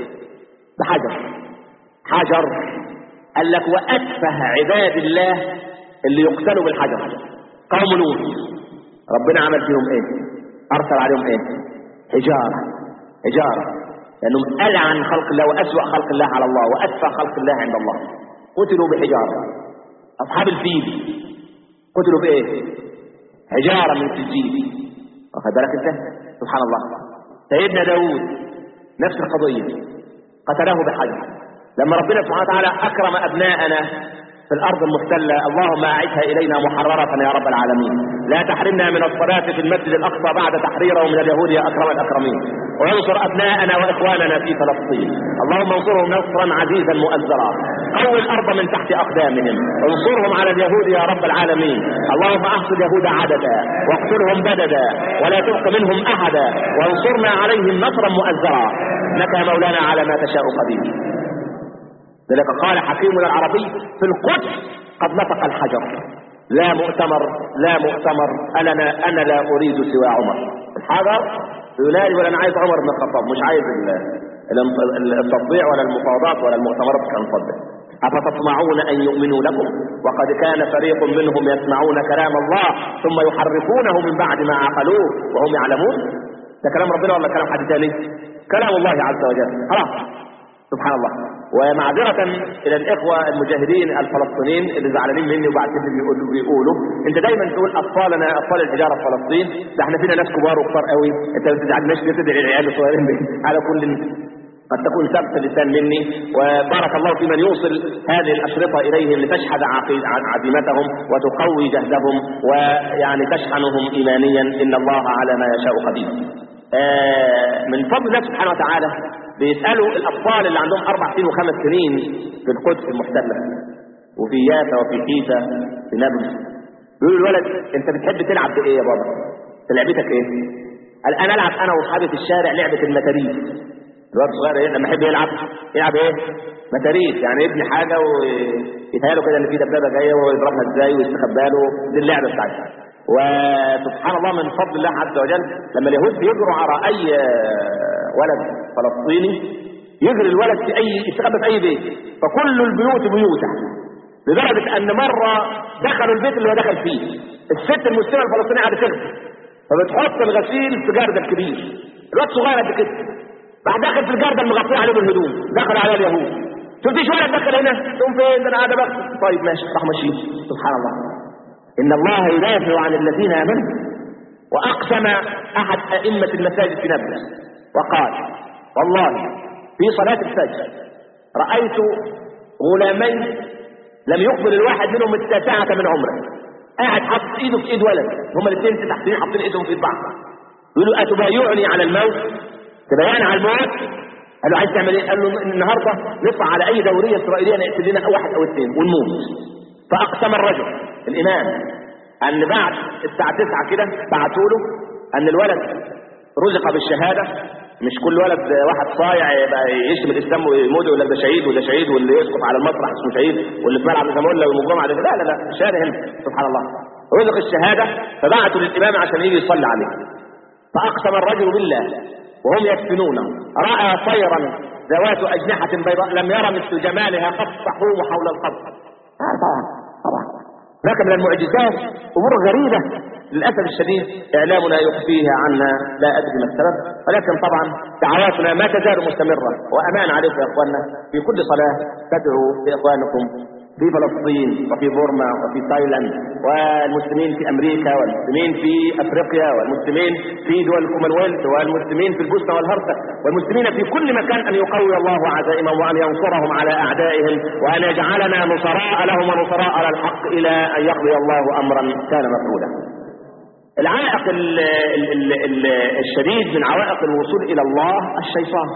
B: بحجر حجر قال لك واتفه عباد الله اللي يقتلوا بالحجر قوم لوط ربنا عمل فيهم ايه ارسل عليهم ايه حجاره حجاره لانهم العن خلق الله واسوا خلق الله على الله واتفه خلق الله عند الله قتلوا بحجاره اصحاب الفيل قتلوا بايه حجاره من سجيل واخد بالك انت سبحان الله سيدنا داوود نفس القضيه قتله بحجر لما ربنا سبحانه وتعالى أكرم أبناءنا في الأرض المحتلة اللهم أعدها إلينا محررة يا رب العالمين لا تحرمنا من الصلاة في المسجد الأقصى بعد تحريره من اليهود يا أكرم الأكرمين وانصر أبناءنا وإخواننا في فلسطين اللهم انصرهم نصرا عزيزا مؤزرا قوي الأرض من تحت أقدامهم انصرهم على اليهود يا رب العالمين اللهم أحصد اليهود عددا واقتلهم بددا ولا تبق منهم أحدا وانصرنا عليهم نصرا مؤزرا انك يا مولانا على ما تشاء قدير لذلك قال حكيمنا العربي في القدس قد نطق الحجر لا مؤتمر لا مؤتمر أنا أنا لا أريد سوى عمر الحجر ينادي ولا أنا عايز عمر بن الخطاب مش عايز ال- ال- التطبيع ولا المفاوضات ولا المؤتمرات كان صدق أفتطمعون أن يؤمنوا لكم وقد كان فريق منهم يسمعون كلام الله ثم يحرفونه من بعد ما عقلوه وهم يعلمون ده كلام ربنا ولا كلام حد تاني كلام الله عز وجل خلاص سبحان الله ومعذرة إلى الإخوة المجاهدين الفلسطينيين اللي زعلانين مني وبعدين بيقولوا بيقولوا أنت دايما تقول أطفالنا أطفال الحجارة في فلسطين ده احنا فينا ناس كبار وكبار قوي أنت ما تزعلناش ليه تدعي العيال الصغيرين دي؟ على كل قد تكون سبت لسان مني وبارك الله في من يوصل هذه الأشرطة إليهم لتشحذ عقيد- عزيمتهم وتقوي جهدهم ويعني تشحنهم إيمانيا إن الله على ما يشاء قدير آه، من فضل الله سبحانه وتعالى بيسألوا الأطفال اللي عندهم أربع سنين وخمس سنين في القدس المحتلة وفي يافا وفي حيفا في نابلس بيقولوا الولد أنت بتحب تلعب بإيه يا بابا؟ في لعبتك إيه؟ قال أنا ألعب أنا وأصحابي في الشارع لعبة المتاريس الواد الصغير إيه لما يحب يلعب يلعب إيه؟ متاريس يعني يبني حاجة ويتهيأله كده إن في دبابة جاية ويضربها إزاي ويستخبى له دي اللعبة بتاعتها وسبحان الله من فضل الله عز وجل لما اليهود بيجروا على اي ولد فلسطيني يجري الولد في اي يستخبى في اي بيت فكل البيوت بيوته لدرجه ان مره دخلوا البيت اللي هو دخل فيه الست المسلمه الفلسطينيه قاعده تغسل فبتحط الغسيل في جردل كبير الواد صغير قد كده راح داخل في الجردل مغطيه عليه بالهدوم دخل على اليهود شفتيش ولد دخل هنا تقوم فين ده انا قاعده بغسل طيب ماشي راح ماشيين سبحان الله إن الله يدافع عن الذين آمنوا وأقسم أحد أئمة المساجد في نابلس وقال والله في صلاة الفجر رأيت غلامين لم يقبل الواحد منهم التاسعة من عمره قاعد حاطط ايده في ايد ولد هما الاثنين تحتين حاطين ايدهم في ايد بعض يقولوا اتبايعني على الموت تبايعني على الموت قال له عايز تعمل ايه قال له النهارده نطلع على اي دوريه اسرائيليه نقتل لنا واحد او اثنين ونموت فاقسم الرجل الامام ان بعد الساعه 9 كده بعتوا له ان الولد رزق بالشهاده مش كل ولد واحد صايع يبقى يشتم الاسلام ويموت ولا ده شهيد وده شهيد واللي يسقط على المسرح اسمه شهيد واللي في ملعب الزمالة والمجمع ده لا لا لا الشهاده هنا سبحان الله رزق الشهاده فبعتوا للامام عشان يجي يصلي عليه فأقسم الرجل بالله وهم يسفنون رأى طيرا ذوات أجنحة بيضاء لم ير مثل جمالها قد تحوم حول القبر آه طبعا طبعا هناك من المعجزات أمور غريبة للأسف الشديد إعلامنا يخفيها عنا لا أدري ما السبب ولكن طبعا دعواتنا ما تزال مستمرة وأمان عليكم يا إخواننا في كل صلاة تدعو لإخوانكم في فلسطين وفي بورما وفي تايلاند والمسلمين في امريكا والمسلمين في افريقيا والمسلمين في دول الكومنولث والمسلمين في البوسنه والهرسك والمسلمين في كل مكان ان يقوي الله عزائمهم وان ينصرهم على اعدائهم وان يجعلنا نصراء لهم ونصراء على الحق الى ان يقضي الله امرا كان مفعولا. العائق ال ال ال الشديد من عوائق الوصول الى الله الشيطان.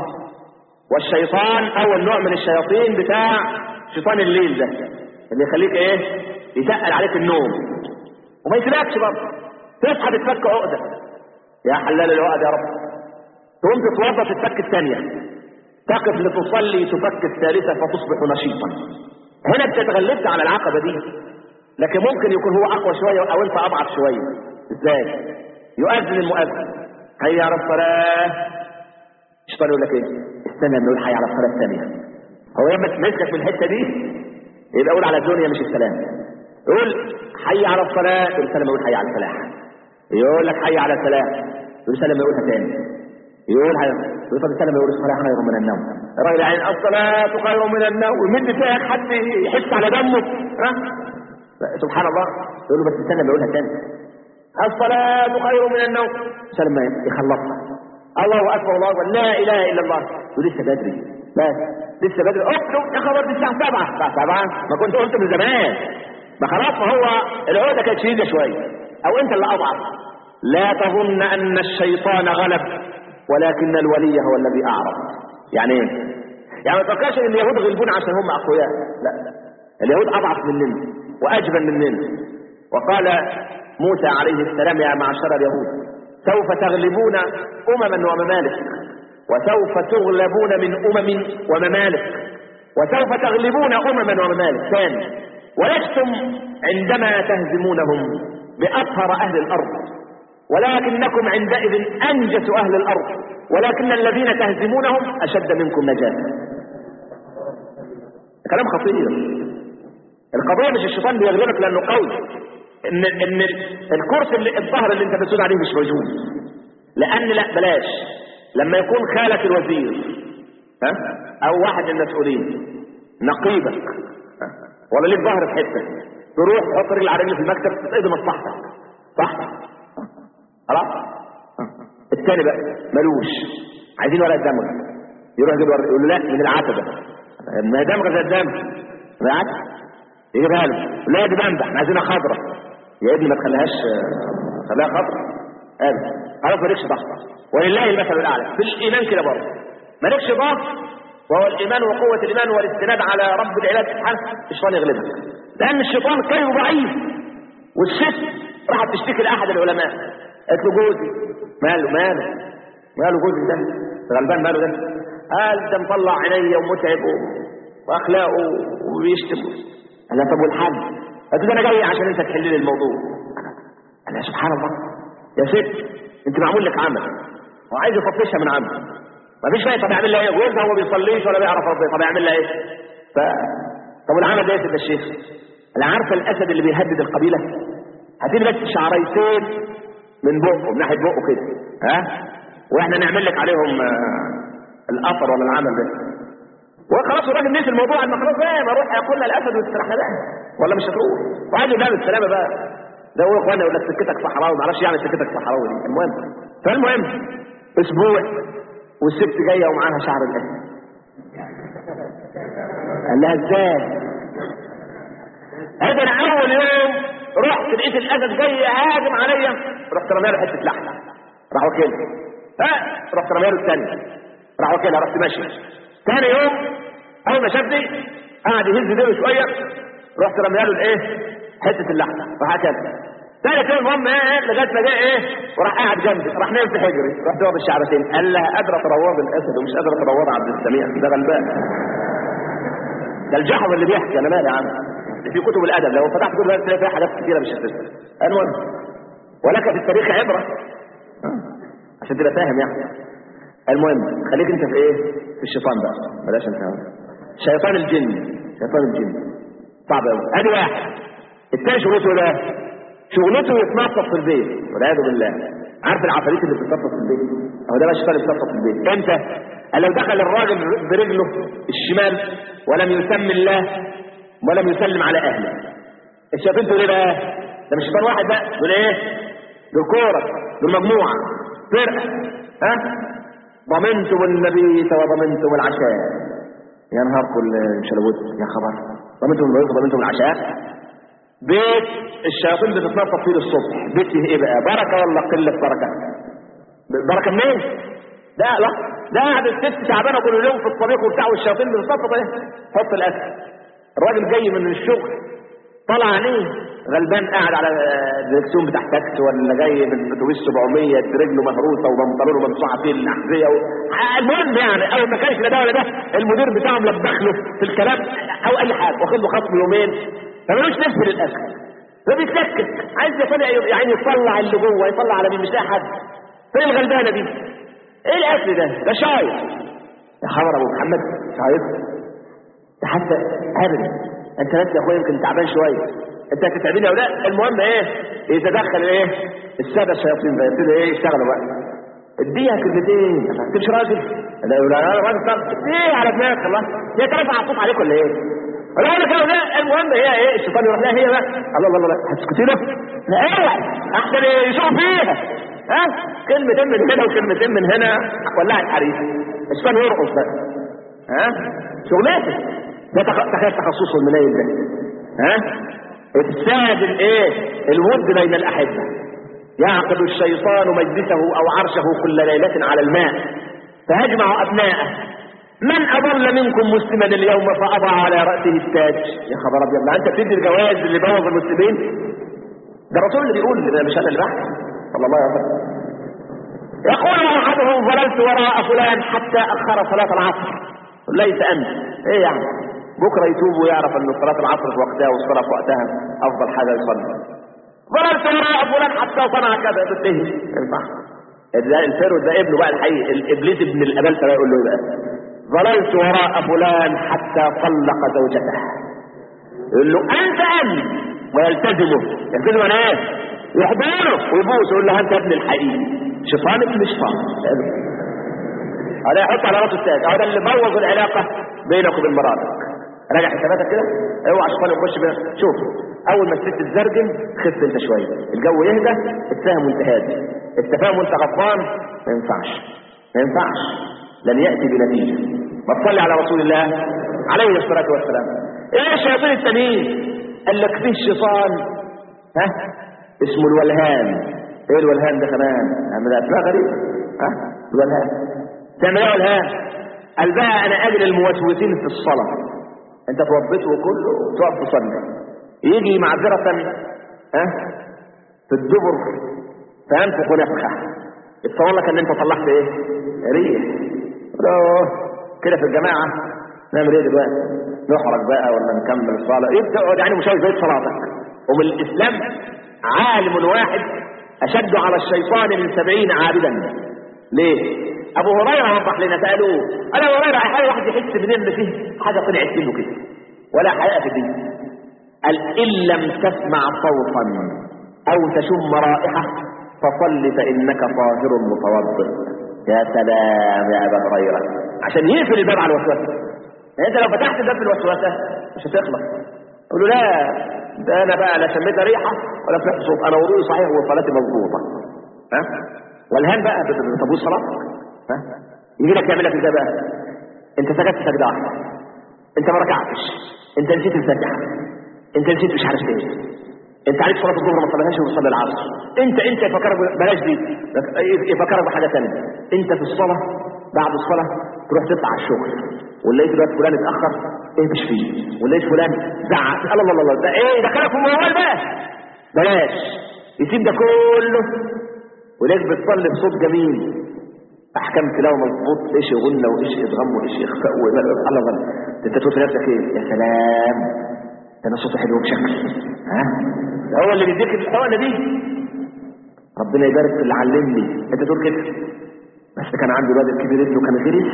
B: والشيطان اول نوع من الشياطين بتاع شيطان الليل ده اللي يخليك ايه يتقل عليك النوم وما يسيبكش برضه تصحى تتفك عقده يا حلال العقد يا رب تقوم تتوضا تتفك الثانيه تقف لتصلي تفك الثالثه فتصبح نشيطا هنا بتتغلبت على العقبه دي لكن ممكن يكون هو اقوى شويه او انت اضعف شويه ازاي يؤذن المؤذن هيا على الصلاه الشيطان يقول لك ايه استنى لما يقول حي على الصلاه الثانيه هو يبقى مسكك من الحته دي يبقى اقول على الدنيا مش السلام يقول حي على الصلاه يقول سلام يقول حي على الفلاح يقول لك حي على الفلاح يقول سلام يقولها تاني يقول حي يقول طب سلام يقول الصلاه خير من النوم الراجل يعني الصلاه خير من النوم ويمد فيها حد يحس على دمه ها سبحان الله يقول له بس سلام يقولها تاني الصلاه خير من النوم سلام يخلصها الله اكبر الله اكبر لا اله الا الله يقول لسه بدري بس لسه بدري اكتب يا خبر دي الساعه 7 الساعه 7 ما كنت قلت من زمان ما خلاص ما هو العقده كانت شديده شويه او انت اللي اضعف لا تظن ان الشيطان غلب ولكن الولي هو الذي اعرض يعني ايه يعني ما تفكرش ان اليهود غلبون عشان هم اقوياء لا اليهود اضعف مننا واجبن مننا وقال موسى عليه السلام يا معشر اليهود سوف تغلبون امما وممالك وسوف تغلبون من أمم وممالك وسوف تغلبون أمما وممالك ثاني ولستم عندما تهزمونهم بأطهر أهل الأرض ولكنكم عندئذ أنجس أهل الأرض ولكن الذين تهزمونهم أشد منكم نجاسة كلام خطير القضية مش الشيطان بيغلبك لأنه قوي إن إن الكرسي اللي الظهر اللي أنت بتسود عليه مش موجود لأن لا بلاش لما يكون خالك الوزير ها او واحد من المسؤولين نقيبك ها؟ ولا ليك ظهر في حته تروح تحط رجل على رجل في المكتب تقضي مصلحتك صح خلاص الثاني بقى ملوش عايزين ورقه دمغ يروح يجيب ورقه يقول له لا من العتبه ما دمغ زي الدمغ من العتبه يجيبها له لا دي بامبح احنا عايزينها خضراء يا ابني ما تخليهاش خليها خضراء ابدا خلاص مالكش ضغط ولله المثل الاعلى في الايمان كده برضه مالكش ضغط وهو الايمان وقوه الايمان والاستناد على رب العباد سبحانه الشيطان يغلبك لان الشيطان كيده ضعيف والست راحت تشتكي لاحد العلماء قالت له جوزي ماله ماله ماله جوزي ده غلبان ماله ده قال ده مطلع عينيا ومتعب واخلاقه وبيشتم قال لها طب والحل قالت ده انا جاي عشان انت تحل لي الموضوع قال لها سبحان الله يا ست انت معمول لك عمل وعايز يفطشها من عمل ما فيش بقى طب يعمل لها ايه جوزها هو ما بيصليش ولا بيعرف ربنا طب يعمل لها ايه ف طب العمل ده يا سيد الشيخ انا عارفه الاسد اللي بيهدد القبيله هتجيب لك شعريتين من بقه من ناحيه بقه كده ها واحنا نعمل لك عليهم آه القطر ولا العمل ده وخلاص الراجل نسي الموضوع ان خلاص ايه ما اروح ياكل لنا الاسد ويستريح لها ولا مش هتروح وعايز يقول لها بالسلامه بقى ده هو اخوانا يقول لك سكتك صحراوي ما اعرفش يعني سكتك صحراوي دي المهم فالمهم اسبوع والست جايه ومعاها شعر الاسد قال لها ازاي هذا انا اول يوم رحت لقيت الاسد جاي يهاجم عليا رحت رميها له حته لحمه راح واكلها ها رحت رميها له الثانيه راح واكلها رحت ماشي ثاني يوم اول ما شافني قعد يهز ديله شويه رحت رميها له الايه حته اللحمه راح اكلها ثالث يوم المهم ايه لغايه ما جه ايه وراح قاعد جنبي راح نام في حجري رحت واخد الشعبتين قال لها قادره تروض الاسد ومش قادره تروض عبد السميع ده غلبان ده الجحظ اللي بيحكي انا مالي يا عم في كتب الادب لو فتحت كتب الادب تلاقي فيها حاجات كثيره مش هتفهم المهم ولك في التاريخ عبره
A: عشان تبقى فاهم يعني المهم خليك انت في ايه في الشيطان بقى بلاش انت شيطان الجن شيطان الجن صعب قوي ادي واحد الثاني شغلته ايه بقى شغلته يتنطط في البيت والعياذ بالله عارف العفاريت اللي بتتنطط في البيت اهو ده بقى الشيطان اللي بيتنطط في البيت امتى قال لو دخل الراجل برجله الشمال ولم يسمي الله ولم يسلم على اهله الشياطين تقول ايه بقى ده مش شيطان واحد بقى دول ايه دول كوره دول مجموعه فرقه ها ضمنتم المبيت وضمنتم العشاء يا نهار كل شلبوت يا خبر ضمنتم المبيت وضمنتم العشاء بيت الشياطين بتتنطط فيه الصبح بيت فيه ايه بقى بركه ولا قله بركه بركه منين ده لا ده قاعد الست تعبانه كل يوم في الطريق وبتاع والشياطين بتتنطط ايه حط الاكل الراجل جاي من الشغل طلع عينيه غلبان قاعد على الدركسيون بتاع تاكس ولا جاي من اتوبيس 700 رجله مهروسه وبنطلونه ممسوحه فيه الاحذيه و... المهم يعني اول ما كانش لا ده ولا ده المدير بتاعه ملبخ له في الكلام او اي حاجه واخد له خصم يومين فمالوش نفس للاكل فبيتلكك عايز يطلع يعني يطلع اللي جوه يطلع على مين مش لاقي حد فين الغلبانه دي؟ ايه الاكل ده؟ ده شايط يا خبر ابو محمد شايط ده حتى ابدا انت بس يا اخويا يمكن تعبان شويه انت هتتعبني او لا المهم ايه يتدخل ايه الساده الشياطين بقى يبتدوا ايه يشتغلوا بقى اديها كلمتين ما تكتبش راجل لا لا لا راجل طب اديها على دماغك خلاص هي ترفع الصوت عليك ولا ايه؟ ولا اقول لك لا المهم هي ايه الشيطان يروح لها هي بقى الله الله الله هتسكتي له؟ لا اوعي احسن يشوف فيها ها كلمتين من هنا وكلمتين من هنا ولع الحريق الشيطان يرقص بقى ها شغلته ده تخيل تخصصه المنيل ده ها افساد الايه الود بين الاحبه يعقد الشيطان مجلسه او عرشه كل ليله على الماء فيجمع ابناءه من اضل منكم مسلما اليوم فاضع على راسه التاج يا خبر ابيض انت بتدي الجوائز اللي بوظ المسلمين ده الرسول اللي بيقول مش انا اللي بحكي صلى الله عليه وسلم يقول احدهم ظللت وراء فلان حتى اخر صلاه العصر ليس انت ايه يعني بكره يتوب ويعرف ان صلاه العصر في وقتها والصلاه في وقتها افضل حاجه يصلي ظللت وراء فلان حتى صنع كذا تنتهي ينفع ده الفيرو ده ابنه بقى الحقيقي الابليس ابن الابلسه بقى يقول له ايه بقى ظللت وراء فلان حتى طلق زوجته يقول له انت انت ويلتزمه يلتزم انا ايه يحضنه ويبوس يقول له انت ابن الحقيقي شيطان ابن شيطان هذا يحط على راسه التاج هذا اللي بوظ العلاقه بينك وبين مراتك راجع حساباتك كده اوعى الشيطان يخش بينك شوف اول ما الست تزرجم خف انت شويه الجو يهدى اتفاهم وانت هادي التفاهم وانت غضبان ما ينفعش ما ينفعش لن ياتي بنتيجه ما تصلي على رسول الله عليه الصلاه والسلام ايه الشياطين التانيين قال لك فيه شيطان ها اسمه الولهان ايه الولهان ده كمان من اسماء غريبه ها الولهان تعمل ايه الولهان قال بقى انا اجل الموسوسين في الصلاه انت توضيت وكله تقف تصلي يجي معذره ها في الدبر فينفخ نفخه يتصور لك ان انت طلعت ايه ريح كده في الجماعه نعمل ايه دلوقتي نحرج بقى ولا نكمل الصلاه ايه تقعد يعني مش عاوز بقيه صلاتك ومن الاسلام عالم واحد اشد على الشيطان من سبعين عابدا ليه ابو هريره وضح لنا سالوه انا ابو هريره احيانا واحد يحس بدين ان فيه حاجه طلعت منه كده ولا حياء في الدين قال ان لم تسمع صوتا او تشم رائحه فصل فانك طاهر متوضئ يا سلام يا ابا هريره عشان يقفل الباب على الوسوسه يعني انت لو فتحت الباب للوسوسه مش هتخلص تقول له لا ده انا بقى لا شميت ريحه ولا سمعت صوت انا وضوئي صحيح وصلاتي مظبوطه ها والهان بقى بتبوظ صلاتك ها يجي لك يعمل لك ازاي بقى انت سجدت سجده واحده انت ما ركعتش انت نسيت الفاتحه انت نسيت مش عارف ايه انت عليك صلاه الظهر ما صليتهاش وتصلي العصر انت انت يفكرك بلاش دي يفكرك بحاجه ثانيه انت في الصلاه بعد الصلاه تروح تطلع على الشغل ولقيت دلوقتي فلان اتاخر اهبش فيه ولقيت فلان زعق الله الله الله ده ايه دخلك في الموال بقى بلاش يسيب ده كله ولقيت بتصلي بصوت جميل احكام تلاوه مظبوط ايش غنى وايش ادغام وايش اخفاء الله الله انت تقول في نفسك ايه يا سلام ده انا صوتي حلو بشكل ها هو اللي بيديك الحقنه دي
B: ربنا يبارك في اللي علمني انت تقول كده بس كان عنده الواد الكبير ابنه كان غيري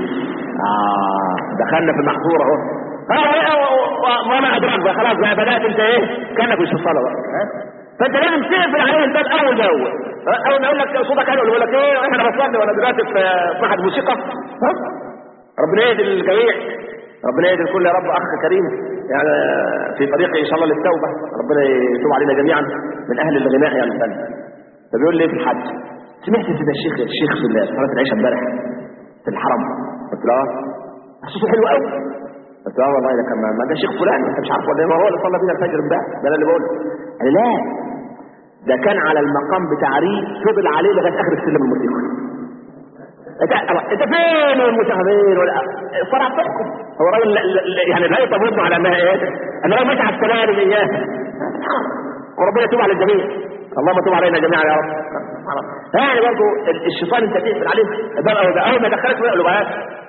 B: اه دخلنا في المحظور اهو اه وما ادراك بقى خلاص بقى بدات انت ايه كانك مش في الصلاه بقى ها؟ فانت لازم تقفل عليه الباب اول باول اول ما يقول لك صوتك حلو يقول لك ايه احنا بصلي وانا دلوقتي في في معهد موسيقى ها؟ ربنا يهدي الجميع ربنا يهدي الكل يا رب اخ كريم يعني في طريق ان شاء الله للتوبه ربنا يتوب علينا جميعا من اهل الغناء يعني الفن فبيقول لي إيه في الحج سمعت كده الشيخ الشيخ في صلاه العشاء امبارح في الحرم قلت له اه صوته حلو قوي قلت له اه والله ده كان ما ده شيخ فلان انت مش عارف ولا إيه؟ ما هو اللي صلى بينا الفجر امبارح ده انا اللي بقول قال لي لا ده كان على المقام بتاع ريق فضل عليه لغايه اخر السلم الموسيقي انت انت فين والموسيقى فين ولا فرع فوقكم هو راجل لا- لا- لا- يعني لا يطمئن على انها ايه انا لو ماشي على السلام اياه وربنا يتوب على الجميع اللهم تب علينا جميعا يا رب يعني برضه الشيطان انت تقفل عليه الباب اول ده اول ما يدخلك في قلوبات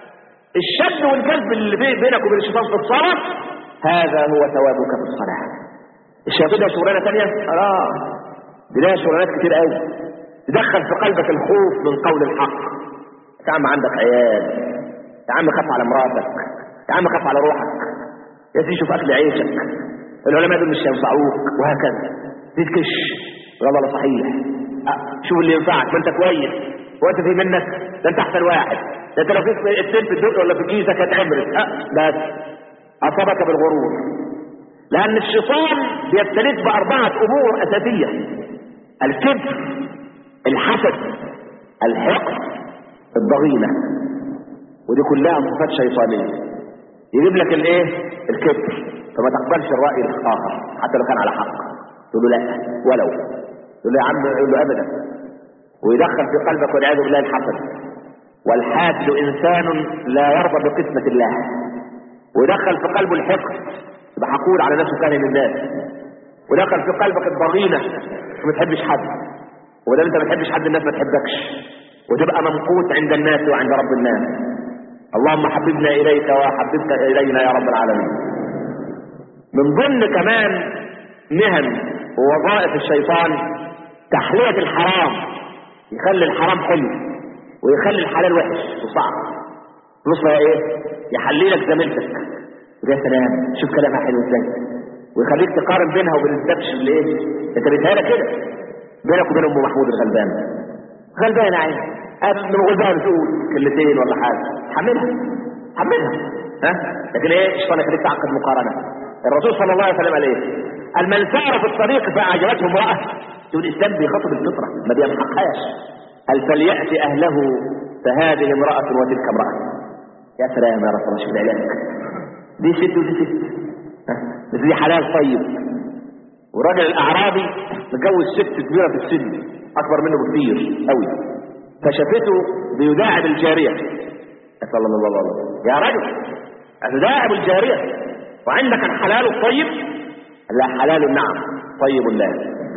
B: الشد والجذب اللي بي- بينك وبين الشيطان في الصلاه هذا هو ثوابك في الصلاه الشياطين ده شغلانه ثانيه اه دي لها شغلانات كتير قوي تدخل في قلبك الخوف من قول الحق يا عم عندك عيال يا عم خاف على مراتك يا عم خاف على روحك يا سيدي شوف اكل عيشك العلماء دول مش هينفعوك وهكذا تتكش والله لا صحيح أه، شوف اللي ينفعك ما انت كويس وانت في منك ده انت احسن واحد ده انت لو فيك اتنين في الدق ولا في كيسك هتعمرت أه بس اصابك بالغرور لان الشيطان بيبتليك باربعه امور اساسيه الكبر الحسد الحقد الضغينه ودي كلها صفات شيطانيه يجيب لك الايه الكبر فما تقبلش الراي الاخر حتى لو كان على حق تقول له لا ولو تقول له يا عم يقول له ابدا ويدخل في قلبك والعياذ بالله الحسد والحاسد انسان لا يرضى بقسمه الله ويدخل في قلبه الحقد يبقى حقود على نفسه كاره للناس ودخل في قلبك الضغينه ما تحبش حد وده انت ما تحبش حد الناس ما تحبكش وتبقى ممقوت عند الناس وعند رب الناس اللهم حببنا اليك وحببك الينا يا رب العالمين من ضمن كمان مهن ووظائف الشيطان تحلية الحرام يخلي الحرام حلو ويخلي الحلال وحش وصعب بص بقى ايه يحلي لك زميلتك يا سلام شوف كلامها حلو ازاي ويخليك تقارن بينها وبين الدبش اللي ايه انت بتهيألك كده بينك وبين ام محمود الغلبان غلبان يا عيني قبل من غلبان تقول كلمتين ولا حاجه حملها حملها ها لكن ايه الشيطان يخليك تعقد مقارنه الرسول صلى الله عليه وسلم قال ايه قال من سار في الطريق فاعجبته امراه يقول الاسلام بيخاطب الفطره ما بيمحقهاش قال فلياتي اهله فهذه امراه وتلك امراه يا سلام يا رسول الله شوف العلاج دي ست ودي ست ها؟ بس دي حلال طيب والراجل الاعرابي متجوز ست كبيره في السن اكبر منه بكتير قوي فشافته بيداعب الجاريه صلى الله عليه وسلم يا رجل أتداعب الجارية وعندك الحلال الطيب لا حلال نعم طيب لا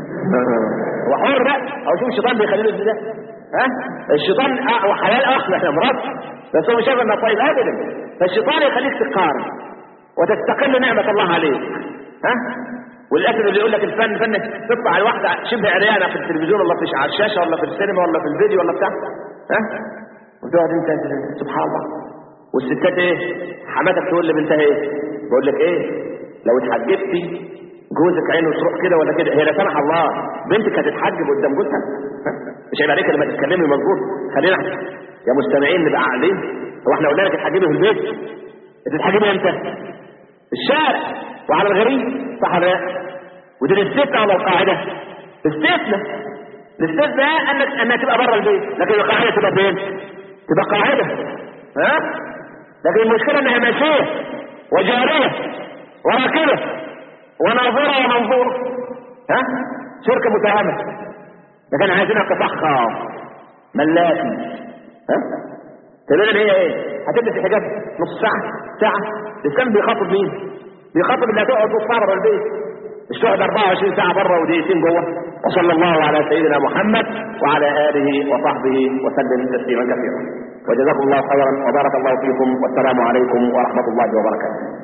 B: هو حر بقى او شوف الشيطان بيخليه ازاي ده ها الشيطان آه وحلال اخلى يا مرات بس هو شايف انه طيب ابدا فالشيطان يخليك تقارن وتستقل نعمه الله عليك ها وللاسف اللي يقول لك الفن فن تطلع الواحده شبه عريانه في التلفزيون ولا في على الشاشه ولا في السينما ولا في الفيديو ولا بتاع ها وتقعد انت سبحان الله والستات ايه حماتك تقول لبنتها ايه بقول لك ايه لو اتحجبتي جوزك عينه تروح كده ولا كده هي لا سمح الله بنتك هتتحجب قدام جوزها مش هيبقى عليك لما تتكلمي مظبوط خلينا يا مستمعين نبقى عاقلين هو احنا قلنا لك اتحجبي في البيت تتحجبي امتى في الشارع وعلى الغريب صح ولا لا ودي الاستثناء ولا القاعده استثناء الاستثناء انك انها تبقى بره البيت لكن القاعده تبقى فين تبقى قاعده ها لكن المشكله انها ماشيه وجاريه وراكبه وناظره ومنظوره ها شركه متهمه لكن عايزينها تفخم ملاكي ها تقول لنا هي ايه هتلبس الحجاب نص ساعه ساعه الاسلام بيخاطب مين بيخاطب اللي هتقعد نص ساعه بره البيت مش تقعد 24 ساعه بره ودقيقتين جوه وصلى الله على سيدنا محمد وعلى اله وصحبه وسلم تسليما كثيرا وجزاكم الله خيرا وبارك الله فيكم والسلام عليكم ورحمه الله وبركاته